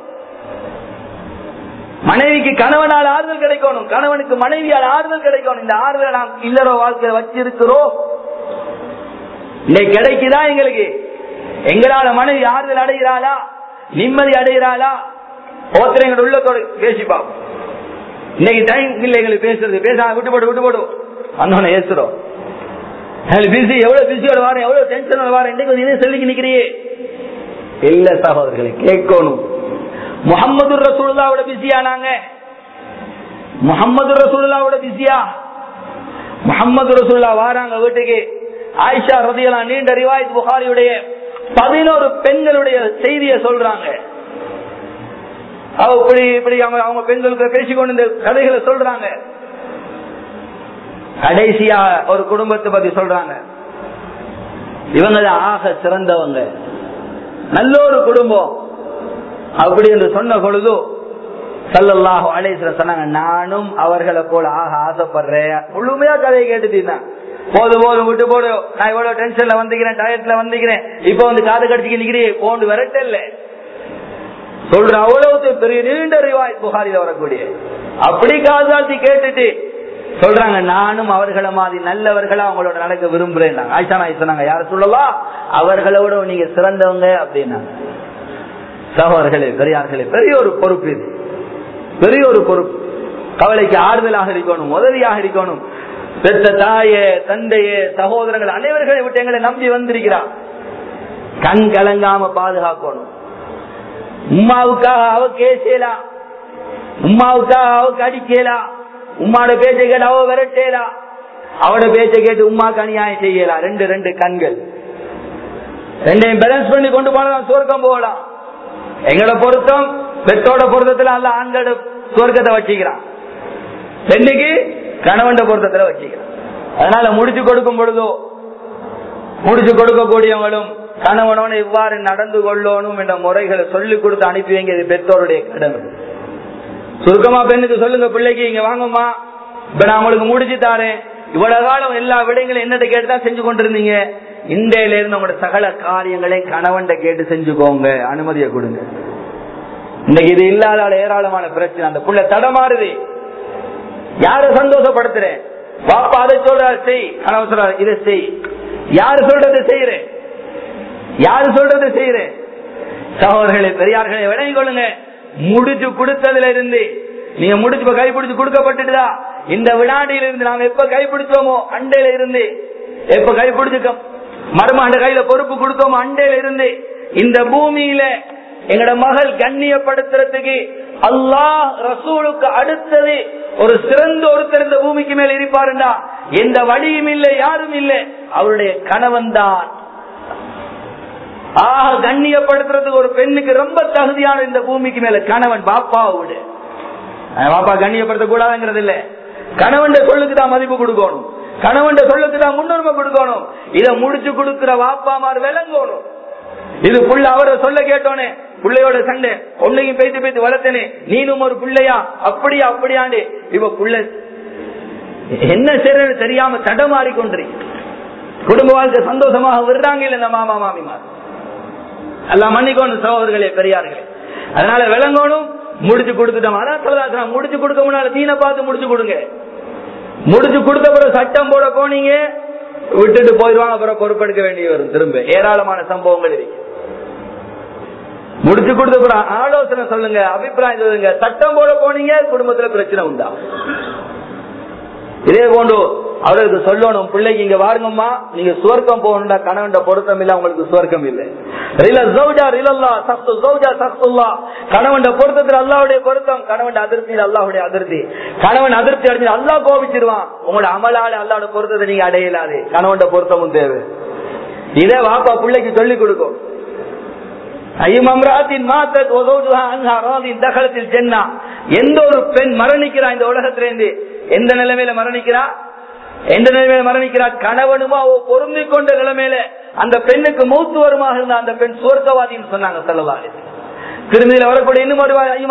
[SPEAKER 1] மனைவிக்கு கணவனால் ஆறுதல் கிடைக்கணும் கணவனுக்கு மனைவியால் ஆறுதல் கிடைக்கணும் இந்த ஆறுதலை நாம் இல்லற வாழ்க்கையை வச்சிருக்கிறோம் இன்னைக்கு கிடைக்குதா எங்களுக்கு எங்களால மனைவி ஆறுதல் அடைகிறாளா நிம்மதி அடைகிறாளா ஒருத்தர் எங்க உள்ளத்தோட பேசிப்பா இன்னைக்கு டைம் இல்லை எங்களுக்கு பேசுறது பேச விட்டு போடு விட்டு போடு வந்தோன்னு ஏசுறோம் பிஸி எவ்வளவு பிஸியோட வாரேன் எவ்வளவு டென்ஷனோட வாரேன் இன்னைக்கு வந்து இதே சொல்லி நிக்கிறியே இல்ல சகோதரர்களை கேட்கணும் முகமது ரசூல்லாவோட பிஸியா நாங்க முகமது ரசூல்லாவோட பிஸியா முகமது ரசூல்லா வாராங்க வீட்டுக்கு ஆயிஷா ரதியெல்லாம் நீண்ட ரிவாயத் புகாரியுடைய பதினோரு பெண்களுடைய செய்தியை சொல்றாங்க அவ இப்படி இப்படி அவங்க அவங்க பெண்களுக்கு பேசிக்கொண்டு இந்த கதைகளை சொல்றாங்க கடைசியா ஒரு குடும்பத்தை பத்தி சொல்றாங்க இவங்க ஆக சிறந்தவங்க நல்ல ஒரு குடும்பம் அப்படி என்று சொன்ன பொழுது சல்லல்லாஹு அலேஸ்வரர் சொன்னாங்க நானும் அவர்களை போல ஆக ஆசைப்படுறேன் முழுமையா கதையை கேட்டுட்டீங்கன்னா போது போதும் விட்டு போடு நான் இவ்வளவு டென்ஷன்ல வந்துக்கிறேன் டயட்ல வந்துக்கிறேன் இப்ப வந்து காது கடிச்சுக்கு நிக்கிறேன் போண்டு விரட்டல சொல்ற அவ்வளவு பெரிய நீண்ட ரிவாய் புகாரில வரக்கூடிய அப்படி காதாத்தி கேட்டுட்டு சொல்றாங்க நானும் அவர்களை மாதிரி நல்லவர்களா அவங்களோட நடக்க விரும்புறேன் ஆயிஷா நாய் சொன்னாங்க யார சொல்லலாம் அவர்களோட நீங்க சிறந்தவங்க அப்படின்னாங்க சகோதரர்களே பெரியார்களே பெரிய ஒரு பொறுப்பு இது பெரிய ஒரு பொறுப்பு கவலைக்கு ஆறுதலாக இருக்கணும் உதவியாக இருக்கணும் பெற்ற தாய தந்தைய சகோதரங்கள் அனைவர்களை விட்டு எங்களை நம்பி வந்திருக்கிறார் கண் கலங்காம பாதுகாக்கணும் உமாவுக்காக அவ கேசலாம் உமாவுக்காக அவக்கு அடிக்கலாம் உம்மாவோட பேச்சை கேட்டு அவ விரட்டேலாம் அவட பேச்சை கேட்டு உமாக்கு அநியாயம் செய்யலாம் ரெண்டு ரெண்டு கண்கள் ரெண்டையும் பேலன்ஸ் பண்ணி கொண்டு போனதான் சொர்க்கம் போகலாம் எங்களோட பொருத்தம் பெற்றோட பொருத்தத்துல அல்ல ஆண்களோட சொர்க்கத்தை வச்சுக்கிறான் பெண்ணுக்கு கணவன் பொருத்தத்துல வச்சுக்கிறான் அதனால முடிச்சு கொடுக்கும் பொழுதோ முடிச்சு கொடுக்கக்கூடியவங்களும் கணவனோட இவ்வாறு நடந்து கொள்ளணும் என்ற முறைகளை சொல்லிக் கொடுத்து அனுப்பி வைங்க இது பெற்றோருடைய கடமை சுருக்கமா பெண்ணுக்கு சொல்லுங்க பிள்ளைக்கு இங்க வாங்கம்மா இப்ப நான் உங்களுக்கு முடிச்சு தாரேன் இவ்வளவு காலம் எல்லா விடயங்களும் என்னட்ட கேட்டுதான் செஞ்சு கொண்டிருந்தீங்க இந்தியில இருந்து உங்களோட சகல காரியங்களை கணவன் கேட்டு செஞ்சுக்கோங்க அனுமதியை கொடுங்க இன்னைக்கு இது இல்லாத ஏராளமான பிரச்சனை அந்த புள்ள தடமாறுது யார சந்தோஷப்படுத்துறேன் பாப்பா அதை சொல்றாரு செய் கணவன் சொல்றாரு இதை செய் யாரு சொல்றது செய்யறேன் யாரு சொல்றது செய்யறேன் சகோதரர்களே பெரியார்களே விளங்கி கொள்ளுங்க முடிச்சு கொடுத்ததுல இருந்து நீங்க முடிச்சு கைப்பிடிச்சு கொடுக்கப்பட்டுதா இந்த வினாடியில இருந்து நாம எப்ப கைப்பிடிச்சோமோ அண்டையில இருந்து எப்ப கைப்பிடிச்சு மருமாண்ட கையில பொறுப்பு கொடுத்தோமோ அண்டையில இருந்து இந்த பூமியில எங்கட மகள் கண்ணியப்படுத்துறதுக்கு அல்லாஹ் ரசூலுக்கு அடுத்தது ஒரு சிறந்த ஒருத்தர் இந்த பூமிக்கு மேல இருப்பாருண்டா எந்த வழியும் இல்லை யாரும் இல்லை அவருடைய கணவன் தான் ஆக கண்ணியப்படுத்துறதுக்கு ஒரு பெண்ணுக்கு ரொம்ப தகுதியான இந்த பூமிக்கு மேல கணவன் பாப்பாவோட பாப்பா கண்ணியப்படுத்த கூடாதுங்கிறது இல்ல கணவன் சொல்லுக்கு தான் மதிப்பு கொடுக்கணும் கணவன் சொல்லுக்கு தான் முன்னுரிமை கொடுக்கணும் இத முடிச்சு கொடுக்கிற வாப்பாமார் விளங்கணும் இது புள்ள அவரை சொல்ல கேட்டோனே பிள்ளையோட சண்டை பொண்ணையும் பேத்து பேத்து வளர்த்தனே நீனும் ஒரு பிள்ளையா அப்படியா அப்படியாண்டு இவ புள்ள என்ன செய்யறது தெரியாம தடமாறி கொண்டு குடும்ப வாழ்க்கை சந்தோஷமாக விடுறாங்க இல்ல இந்த மாமா மாமிமார் எல்லாம் மன்னிக்கணும் சகோதரர்களே பெரியார்களே அதனால விளங்கணும் முடிச்சு கொடுத்துட்டோம் அதான் சொல்லலாம் முடிச்சு கொடுக்க முன்னால தீனை பார்த்து முடிச்சு கொடுங்க முடிச்சு கொடுத்த பிறகு சட்டம் போட போனீங்க விட்டுட்டு போயிடுவாங்க அப்புறம் பொறுப்பெடுக்க வேண்டிய வரும் திரும்ப ஏராளமான சம்பவங்கள் இருக்கு முடிச்சு கொடுத்த பிறகு ஆலோசனை சொல்லுங்க அபிப்பிராயம் சொல்லுங்க சட்டம் போட போனீங்க குடும்பத்துல பிரச்சனை உண்டா இதே போன்று அவருக்கு சொல்லணும் பிள்ளைக்கு இங்க வாருங்கம்மா நீங்க சுவர்க்கம் போகணும்டா கணவன் பொருத்தம் இல்ல உங்களுக்கு சுவர்க்கம் இல்லை கணவன் பொருத்தத்தில் அல்லாவுடைய பொருத்தம் கணவன் அதிருப்தியில் அல்லாவுடைய அதிருப்தி கணவன் அதிருப்தி அடைஞ்சு அல்லா கோபிச்சிருவான் உங்களோட அமலால அல்லாவோட பொருத்தத்தை நீங்க அடையலாது கணவன் பொருத்தமும் தேவை இதே வாப்பா பிள்ளைக்கு சொல்லிக் கொடுக்கும் எந்த ஒரு பெண் மரணிக்கிறா இந்த உலகத்திலிருந்து எந்த நிலைமையில மரணிக்கிறா எந்த நிலைமையில மரணிக்கிறா கணவனுமா பொருந்தி கொண்ட நிலைமையில அந்த பெண்ணுக்கு மூத்து வருமாக இருந்த அந்த பெண் சுவர்க்கவாதின்னு சொன்னாங்க செல்லவாறு திரும்பியில வரக்கூடிய இன்னும்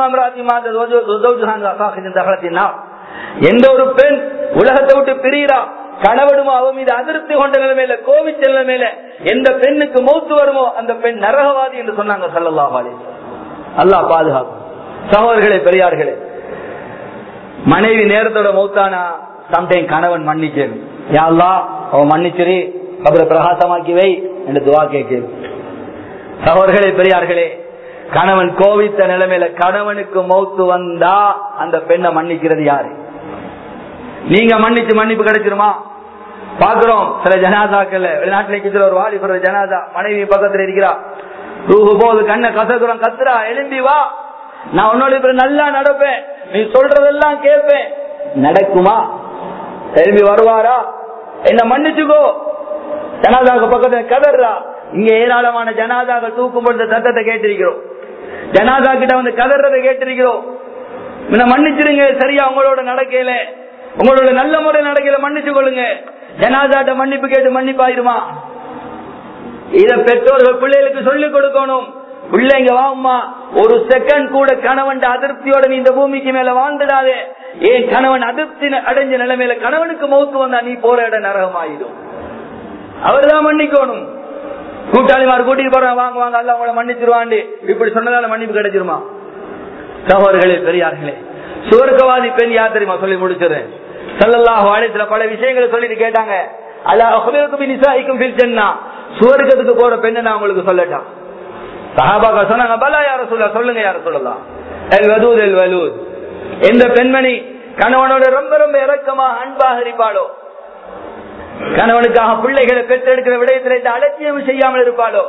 [SPEAKER 1] எந்த ஒரு பெண் உலகத்தை விட்டு பிரிகிறா கணவனும் அவன் மீது அதிருப்தி கொண்ட நிலைமையில கோவிச்ச நிலைமையில எந்த பெண்ணுக்கு மௌத்து வருமோ அந்த பெண் நரகவாதி என்று சொன்னாங்க சல்லல்லாஹாலே அல்லாஹ் பாதுகாக்கும் சகோதரர்களே பெரியார்களே மனைவி நேரத்தோட மௌத்தானா சம்டைம் கணவன் மன்னிக்கணும் யாழ்லா அவன் மன்னிச்சிரு அப்புறம் பிரகாசமாக்கி வை என்று துவா கேட்கு சகோதரர்களே பெரியார்களே கணவன் கோவித்த நிலைமையில கணவனுக்கு மௌத்து வந்தா அந்த பெண்ணை மன்னிக்கிறது யாரு நீங்க மன்னிச்சு மன்னிப்பு கிடைச்சிருமா பாக்குறோம் சில ஜனாதாக்கள் வெளிநாட்டுல ஒரு வாலிபர் ஜனாதா மனைவி பக்கத்துல இருக்கிறா ரூஹு போது கண்ணை கசக்குறோம் கத்துறா எழும்பி வா நான் உன்னோட இப்ப நல்லா நடப்பேன் நீ சொல்றதெல்லாம் கேட்பேன் நடக்குமா எழும்பி வருவாரா என்ன மன்னிச்சுக்கோ ஜனாதாவுக்கு பக்கத்துல கதறா இங்க ஏராளமான ஜனாதாக தூக்கும் பொழுது சத்தத்தை கேட்டிருக்கிறோம் ஜனாதா கிட்ட வந்து கதறதை கேட்டிருக்கிறோம் மன்னிச்சிருங்க சரியா உங்களோட நடக்கல உங்களோட நல்ல முறை நடக்கல மன்னிச்சு கொள்ளுங்க ஜனாதாட்ட மன்னிப்பு கேட்டு மன்னிப்பாயிருமா இத பெற்றோர்கள் பிள்ளைகளுக்கு சொல்லிக் கொடுக்கணும் பிள்ளைங்க வாம்மா ஒரு செகண்ட் கூட கணவன் அதிருப்தியோட நீ இந்த பூமிக்கு மேல வாழ்ந்துடாதே ஏன் கணவன் அதிருப்தி அடைஞ்ச நிலைமையில கணவனுக்கு மௌத்து வந்தா நீ போற இடம் நரகமாயிடும் அவர்தான் மன்னிக்கணும் கூட்டாளிமார் கூட்டிட்டு போறாங்க வாங்க வாங்க அல்ல உங்களை மன்னிச்சிருவாண்டு இப்படி சொன்னதால மன்னிப்பு கிடைச்சிருமா சகோதரர்களே பெரியார்களே சுவர்க்கவாதி பெண் யார் தெரியுமா சொல்லி முடிச்சிருந்தேன் சல்லல்லாஹு அலைஹி பல விஷயங்களை சொல்லிட்டு கேட்டாங்க அல்ல அஹ்பிருக்கும் நிசாயிக்கும் ஃபில் ஜன்னா சுவர்க்கத்துக்கு போற பெண்ணை நான் உங்களுக்கு சொல்லட்டான் சஹாபாக்கள் சொன்னாங்க பலா யார சொல்ல சொல்லுங்க யார சொல்லலாம் எல் வதூத் எல் வலூத் எந்த பெண்மணி கணவனோட ரொம்ப ரொம்ப இறக்கமாக அன்பாக இருப்பாளோ கணவனுக்காக பிள்ளைகளை பெற்றெடுக்கிற விடயத்தில் அலட்சியம் செய்யாமல் இருப்பாளோ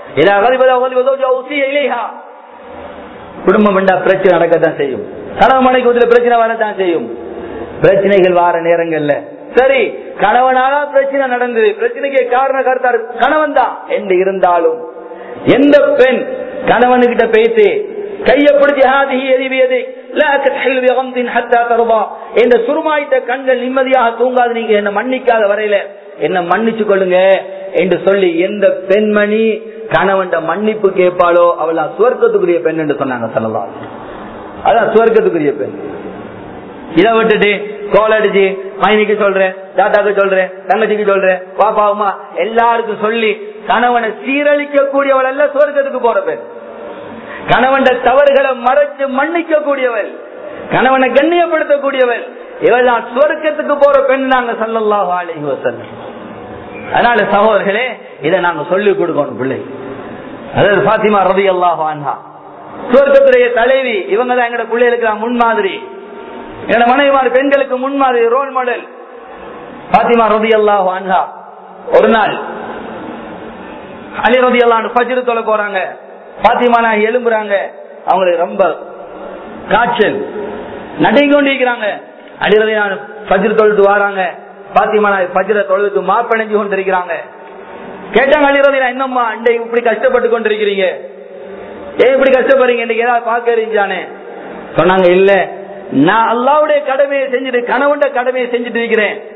[SPEAKER 1] குடும்பம் என்றா பிரச்சனை நடக்கத்தான் செய்யும் கணவன் மனைக்கு வந்து பிரச்சனை வரத்தான் செய்யும் பிரச்சனைகள் வார நேரங்கள்ல சரி கணவனால பிரச்சனை நடந்தது பிரச்சனைக்கு காரண கருத்தாரு கணவன் தான் என்று இருந்தாலும் எந்த பெண் கணவனுக்கிட்ட பேசி கையப்படுத்தி எரிவியது என்ற சுருமாயிட்ட கண்கள் நிம்மதியாக தூங்காது நீங்க என்ன மன்னிக்காத வரையில என்ன மன்னிச்சு கொள்ளுங்க என்று சொல்லி எந்த பெண்மணி கணவன் மன்னிப்பு கேட்பாளோ அவள் சுவர்க்கத்துக்குரிய பெண் என்று சொன்னாங்க சொல்லலாம் அதான் சுவர்க்கத்துக்குரிய பெண் இதை விட்டுட்டு கோல் அடிச்சு மைனிக்கு சொல்றேன் தாத்தாக்கு சொல்றேன் தங்கச்சிக்கு சொல்றேன் பாப்பா அம்மா எல்லாருக்கும் சொல்லி கணவனை சீரழிக்க கூடியவள் அல்ல சுவர்க்கத்துக்கு போற பெண் கணவன் தவறுகளை மறைச்சு மன்னிக்க கூடியவள் கணவனை கண்ணியப்படுத்தக்கூடியவள் இவள் தான் சுவர்க்கத்துக்கு போற பெண் நாங்க சல்லல்லாஹு அலைஹி வஸல்லம் அதனால சகோதரர்களே இதை நாங்க சொல்லி கொடுக்கணும் பிள்ளை அதாவது பாத்திமா ரதி அல்லாஹ் அன்ஹா சுவர்க்கத்துடைய தலைவி இவங்க தான் எங்களோட பிள்ளைகளுக்கு முன்மாதிரி என்னோட மனைவிமார் பெண்களுக்கு முன்மாதிரி ரோல் மாடல் பாத்திமா ரதி அல்லாஹ் அன்ஹா ஒரு நாள் அலி ரதி அல்லாஹ் பஜ்ரு தொலை போறாங்க பாத்திமா நான் எழும்புறாங்க அவங்களுக்கு ரொம்ப காய்ச்சல் நடுங்கி கொண்டிருக்கிறாங்க அடிரதி நான் பஜ்ரு தொழுது வராங்க பாத்திமா நான் பஜ்ர தொழுது மாப்படைஞ்சு கொண்டிருக்கிறாங்க கேட்டாங்க அழிரதி நான் என்னம்மா அண்டை இப்படி கஷ்டப்பட்டு கொண்டிருக்கிறீங்க ஏன் இப்படி கஷ்டப்படுறீங்க இன்னைக்கு ஏதாவது பார்க்க இருந்துச்சானே சொன்னாங்க இல்ல நான் அல்லாவுடைய கடமையை செஞ்சுட்டு கணவன் கடமையை செஞ்சுட்டு இருக்கிறேன்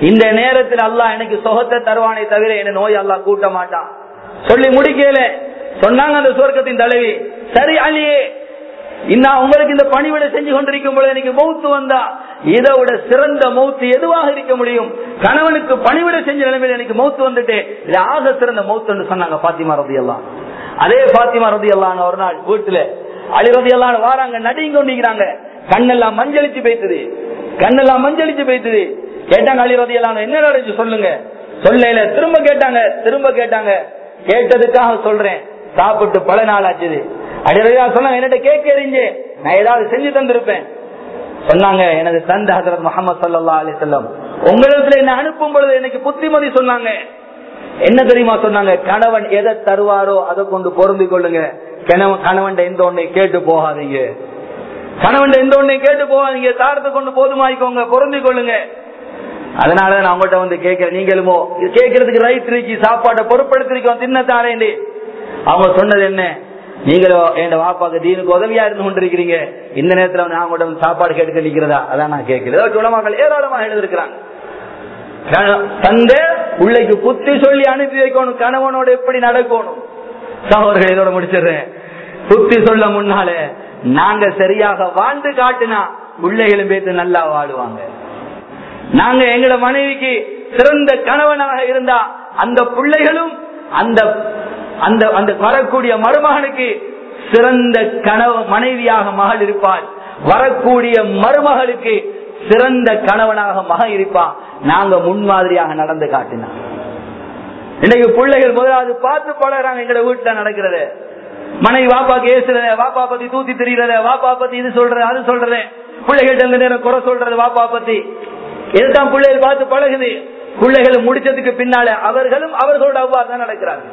[SPEAKER 1] இந்த நேரத்தில் அல்லாஹ் எனக்கு சுகத்தை தருவானே தவிர என்ன நோய் அல்லாஹ் கூட்ட மாட்டான் சொல்லி முடிக்கல சொன்னாங்க அந்த சுவர்க்கத்தின் தலைவி சரி அலியே இன்னும் உங்களுக்கு இந்த பணிவிட செஞ்சு கொண்டிருக்கும் பொழுது எனக்கு மௌத்து வந்தா இதை விட சிறந்த மௌத்து எதுவாக இருக்க முடியும் கணவனுக்கு பணிவிட செஞ்ச நிலைமையில எனக்கு மௌத்து வந்துட்டு இது ஆக சிறந்த மௌத்துன்னு சொன்னாங்க பாத்திமா ரதி எல்லாம் அதே பாத்திமா ரதி எல்லாம் ஒரு நாள் வீட்டுல அலி ரதி எல்லாம் வாராங்க நடிங்க கொண்டிருக்கிறாங்க கண்ணெல்லாம் மஞ்சளிச்சு பேசுது கண்ணெல்லாம் மஞ்சளிச்சு பேசுது கேட்டாங்க அலி ரதி எல்லாம் என்ன நடந்துச்சு சொல்லுங்க சொல்லல திரும்ப கேட்டாங்க திரும்ப கேட்டாங்க கேட்டதுக்காக சொல்றேன் சாப்பிட்டு பல நாள் ஆச்சுது அடிரடியா சொன்னாங்க என்னட்ட கேட்கறீங்க நான் ஏதாவது செஞ்சு தந்திருப்பேன் சொன்னாங்க எனது தந்தை ஹசரத் முகமது சல்லா அலி செல்லம் உங்களிடத்துல என்ன அனுப்பும் பொழுது எனக்கு புத்திமதி சொன்னாங்க என்ன தெரியுமா சொன்னாங்க கணவன் எதை தருவாரோ அதை கொண்டு பொருந்தி கொள்ளுங்க கணவன் கணவன் எந்த ஒன்றை கேட்டு போகாதீங்க கணவன் எந்த ஒன்றை கேட்டு போகாதீங்க தாரத்தை கொண்டு போதுமாய்க்கோங்க பொருந்தி கொள்ளுங்க அதனால நான் உங்கள்கிட்ட வந்து கேட்கிறேன் நீங்களுமோ இது கேட்கறதுக்கு ரைட் இருக்கு சாப்பாட்டை பொருட்படுத்திருக்கோம் தின்ன தாரேன் அவங்க சொன்னது என்ன நீங்களோ என் வாப்பாக்கு தீனுக்கு உதவியா இருந்து கொண்டிருக்கிறீங்க இந்த நேரத்துல நான் உங்கள்ட்ட வந்து சாப்பாடு கேட்க நிக்கிறதா அதான் நான் கேட்கிறேன் உலமாக்கள் ஏராளமாக எழுதிருக்கிறாங்க தந்த பிள்ளைக்கு புத்தி சொல்லி அனுப்பி வைக்கணும் கணவனோட எப்படி நடக்கணும் சகோதரர்கள் இதோட முடிச்சிடுறேன் புத்தி சொல்ல முன்னால நாங்க சரியாக வாழ்ந்து காட்டினா பிள்ளைகளும் பேத்து நல்லா வாழுவாங்க நாங்க எங்களோட மனைவிக்கு சிறந்த கணவனாக இருந்தா அந்த பிள்ளைகளும் அந்த அந்த அந்த வரக்கூடிய மருமகனுக்கு சிறந்த கணவ மனைவியாக மகள் இருப்பாள் வரக்கூடிய மருமகளுக்கு சிறந்த கணவனாக மகன் இருப்பான் நாங்க முன்மாதிரியாக நடந்து காட்டினோம் இன்னைக்கு பிள்ளைகள் முதலாவது பார்த்து பழகிறாங்க எங்க வீட்டுல நடக்கிறது மனைவி வாப்பா கேசுறத வாப்பா பத்தி தூத்தி தெரியறத வாப்பா பத்தி இது சொல்றது அது சொல்றது பிள்ளைகள்ட்ட இந்த நேரம் குறை சொல்றது வாப்பா பத்தி இதுதான் பிள்ளைகள் பார்த்து பழகுது பிள்ளைகள் முடிச்சதுக்கு பின்னால அவர்களும் அவர்களோட அவ்வாறு தான் நடக்கிறாங்க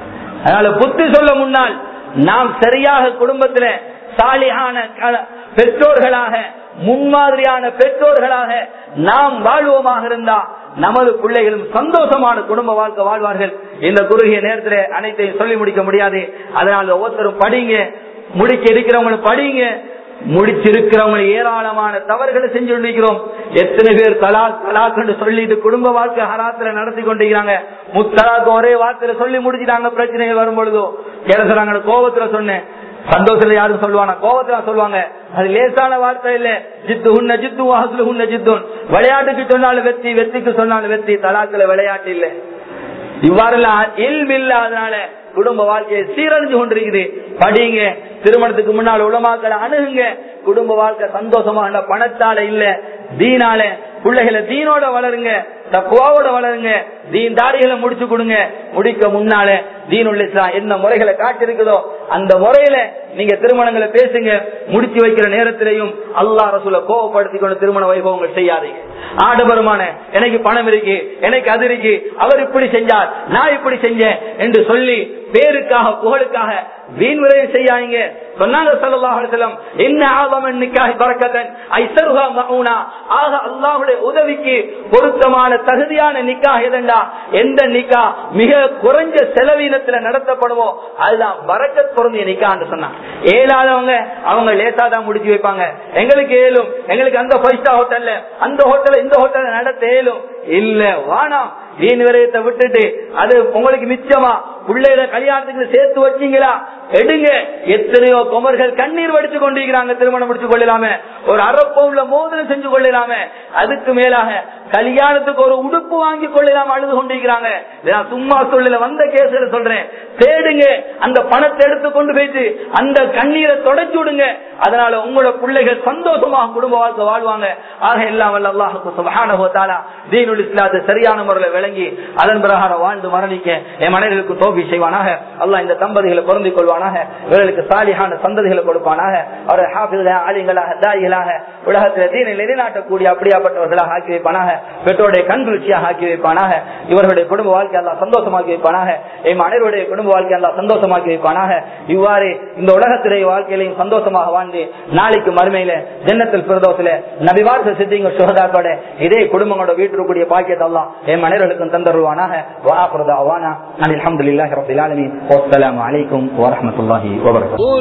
[SPEAKER 1] அதனால புத்தி சொல்ல முன்னால் நாம் சரியாக குடும்பத்துல சாலியான பெற்றோர்களாக முன்மாதிரியான பெற்றோர்களாக நாம் வாழ்வோமாக இருந்தா நமது பிள்ளைகளும் சந்தோஷமான குடும்ப வாழ்க்கை வாழ்வார்கள் இந்த குறுகிய நேரத்தில் அனைத்தையும் சொல்லி முடிக்க முடியாது அதனால ஒவ்வொருத்தரும் படிங்க முடிக்க இருக்கிறவங்களும் படிங்க முடிச்சிருக்கிறவங்க ஏராளமான தவறுகளை செஞ்சு கொண்டிருக்கிறோம் எத்தனை பேர் தலாக் தலாக் என்று சொல்லிட்டு குடும்ப வாழ்க்கை ஹராத்துல நடத்தி கொண்டிருக்கிறாங்க முத்தலாக் ஒரே வார்த்தையில சொல்லி முடிச்சுட்டாங்க பிரச்சனைகள் வரும் பொழுதோ கேட்கிறாங்க கோபத்துல சொன்னேன் சந்தோஷத்துல யாரும் சொல்லுவாங்க கோபத்துல சொல்லுவாங்க அது லேசான வார்த்தை இல்ல ஜித்து உன்ன ஜித்து வாசல் உன்ன ஜித்துன் விளையாட்டுக்கு சொன்னாலும் வெற்றி வெற்றிக்கு சொன்னாலும் வெற்றி தலாக்குல விளையாட்டு இல்ல இவ்வாறெல்லாம் இல்ம் இல்லாதனால குடும்ப வாழ்க்கையை சீரழிஞ்சு கொண்டிருக்குது படிங்க திருமணத்துக்கு முன்னால் உலமாக்களை அணுகுங்க குடும்ப வாழ்க்கை சந்தோஷமான பணத்தால இல்ல தீனால பிள்ளைகளை தீனோட வளருங்க தக்குவாவோட வளருங்க தீன் தாரிகளை முடிச்சு கொடுங்க முடிக்க முன்னால தீனுள்ள இஸ்லாம் என்ன முறைகளை காட்டிருக்குதோ அந்த முறையில நீங்க திருமணங்களை பேசுங்க முடிச்சு வைக்கிற நேரத்திலையும் அல்லா ரசூல கோவப்படுத்தி கொண்டு திருமண வைபவங்கள் செய்யாதீங்க ஆடம்பரமான எனக்கு பணம் இருக்கு எனக்கு அது இருக்கு அவர் இப்படி செஞ்சார் நான் இப்படி செஞ்சேன் என்று சொல்லி பேருக்காக புகழுக்காக வீண் விரைவு செய்யாதீங்க சொன்னாங்க சல்லாஹலம் என்ன ஆபமன் நிக்காஹி பறக்கத்தன் ஐசருகா மவுனா ஆக அல்லாஹுடைய உதவிக்கு பொருத்தமான தகுதியான நிக்கா எதண்டா எந்த நிக்கா மிக குறைஞ்ச செலவீனத்துல நடத்தப்படுமோ அதுதான் பறக்கத் பொருந்திய நிக்கான்னு சொன்னாங்க ஏழாதவங்க அவங்க லேசா தான் முடிச்சு வைப்பாங்க எங்களுக்கு ஏழும் எங்களுக்கு அந்த ஃபைவ் ஸ்டார் ஹோட்டல்ல அந்த ஹோட்டல் இந்த ஹோட்டல்ல நடத்த ஏழும் இல்ல வானம் வீண் விரயத்தை விட்டுட்டு அது உங்களுக்கு மிச்சமா பிள்ளைகளை கல்யாணத்துக்கு சேர்த்து வச்சீங்களா எடுங்க எத்தனையோ குமர்கள் கண்ணீர் வடிச்சு கொண்டிருக்கிறாங்க திருமணம் முடிச்சு கொள்ளலாம ஒரு அரப்பவுல மோதல் செஞ்சு கொள்ளலாம அதுக்கு மேலாக கல்யாணத்துக்கு ஒரு உடுப்பு வாங்கி கொள்ளலாம் அழுது கொண்டிருக்கிறாங்க நான் சும்மா சொல்லல வந்த கேஸ்ல சொல்றேன் தேடுங்க அந்த பணத்தை எடுத்து கொண்டு போயிட்டு அந்த கண்ணீரை தொடச்சு விடுங்க அதனால உங்களோட பிள்ளைகள் சந்தோஷமாக குடும்ப வாழ்க்கை வாழ்வாங்க ஆக எல்லாம் வல்ல அல்லாஹுக்கு சுபஹானஹு தீனுல் இஸ்லாத்தை சரியான முறையில் விளங்கி அதன் பிரகாரம் வாழ்ந்து மரணிக்க என் மனைவிகளுக்கு தோல்வி செய்வானாக அல்லாஹ் இந்த தம்பதிகளை பொருந்திக் கொள்வானாக இவர்களுக்கு சாலியான சந்ததிகளை கொடுப்பானாக அவரை ஹாஃபில்களாக ஆலிங்களாக தாயிகளாக உலகத்தில் தீனை நிலைநாட்டக்கூடிய அப்படியாப்பட்டவர்களாக ஆக்கி வைப்பானாக பெற்றோருடைய கண்குளிர்ச்சியாக ஆக்கி வைப்பானாக இவர்களுடைய குடும்ப வாழ்க்கை எல்லாம் சந்தோஷமாக்கி வைப்பானாக என் அனைவருடைய குடும்ப வாழ்க்கை எல்லாம் சந்தோஷமாக்கி வைப்பானாக இவ்வாறு இந்த உலகத்திலே வாழ்க்கையிலையும் சந்தோஷமாக வாழ்ந்து நாளைக்கு மறுமையில ஜன்னத்தில் பிரதோசில நபிவார்த்த சித்திங்க சுகதாக்கோட இதே குடும்பங்களோட வீட்டிற்குரிய பாக்கியத்தை எல்லாம் என் அனைவர்களுக்கும் தந்தருவானாக வாஹ்ரதா அவானா அல்ஹம்துலில்லாஹி ரப்பில் ஆலமீன் வஸ்ஸலாமு அலைக்கும் வரஹ்மத்துல்லாஹி வபரகாத்துஹு
[SPEAKER 2] قل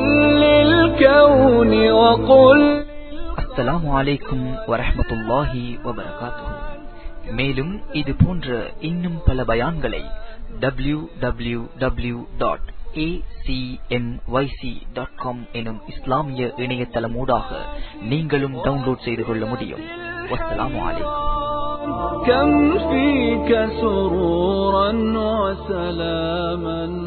[SPEAKER 2] للكون وقل
[SPEAKER 3] அஸ்ஸலாமு அலைக்கும் வரஹ்மத்துல்லாஹி வபரகாத்துஹு மேலும் இது போன்ற இன்னும் பல பயான்களை டபிள்யூ டபிள்யூ டபிள்யூ டாட் எனும் இஸ்லாமிய இணையதளமூடாக நீங்களும் டவுன்லோட் செய்து கொள்ள முடியும் வஸ்ஸலாமு அலைக்கும்
[SPEAKER 2] كم فيك سرورا وسلاما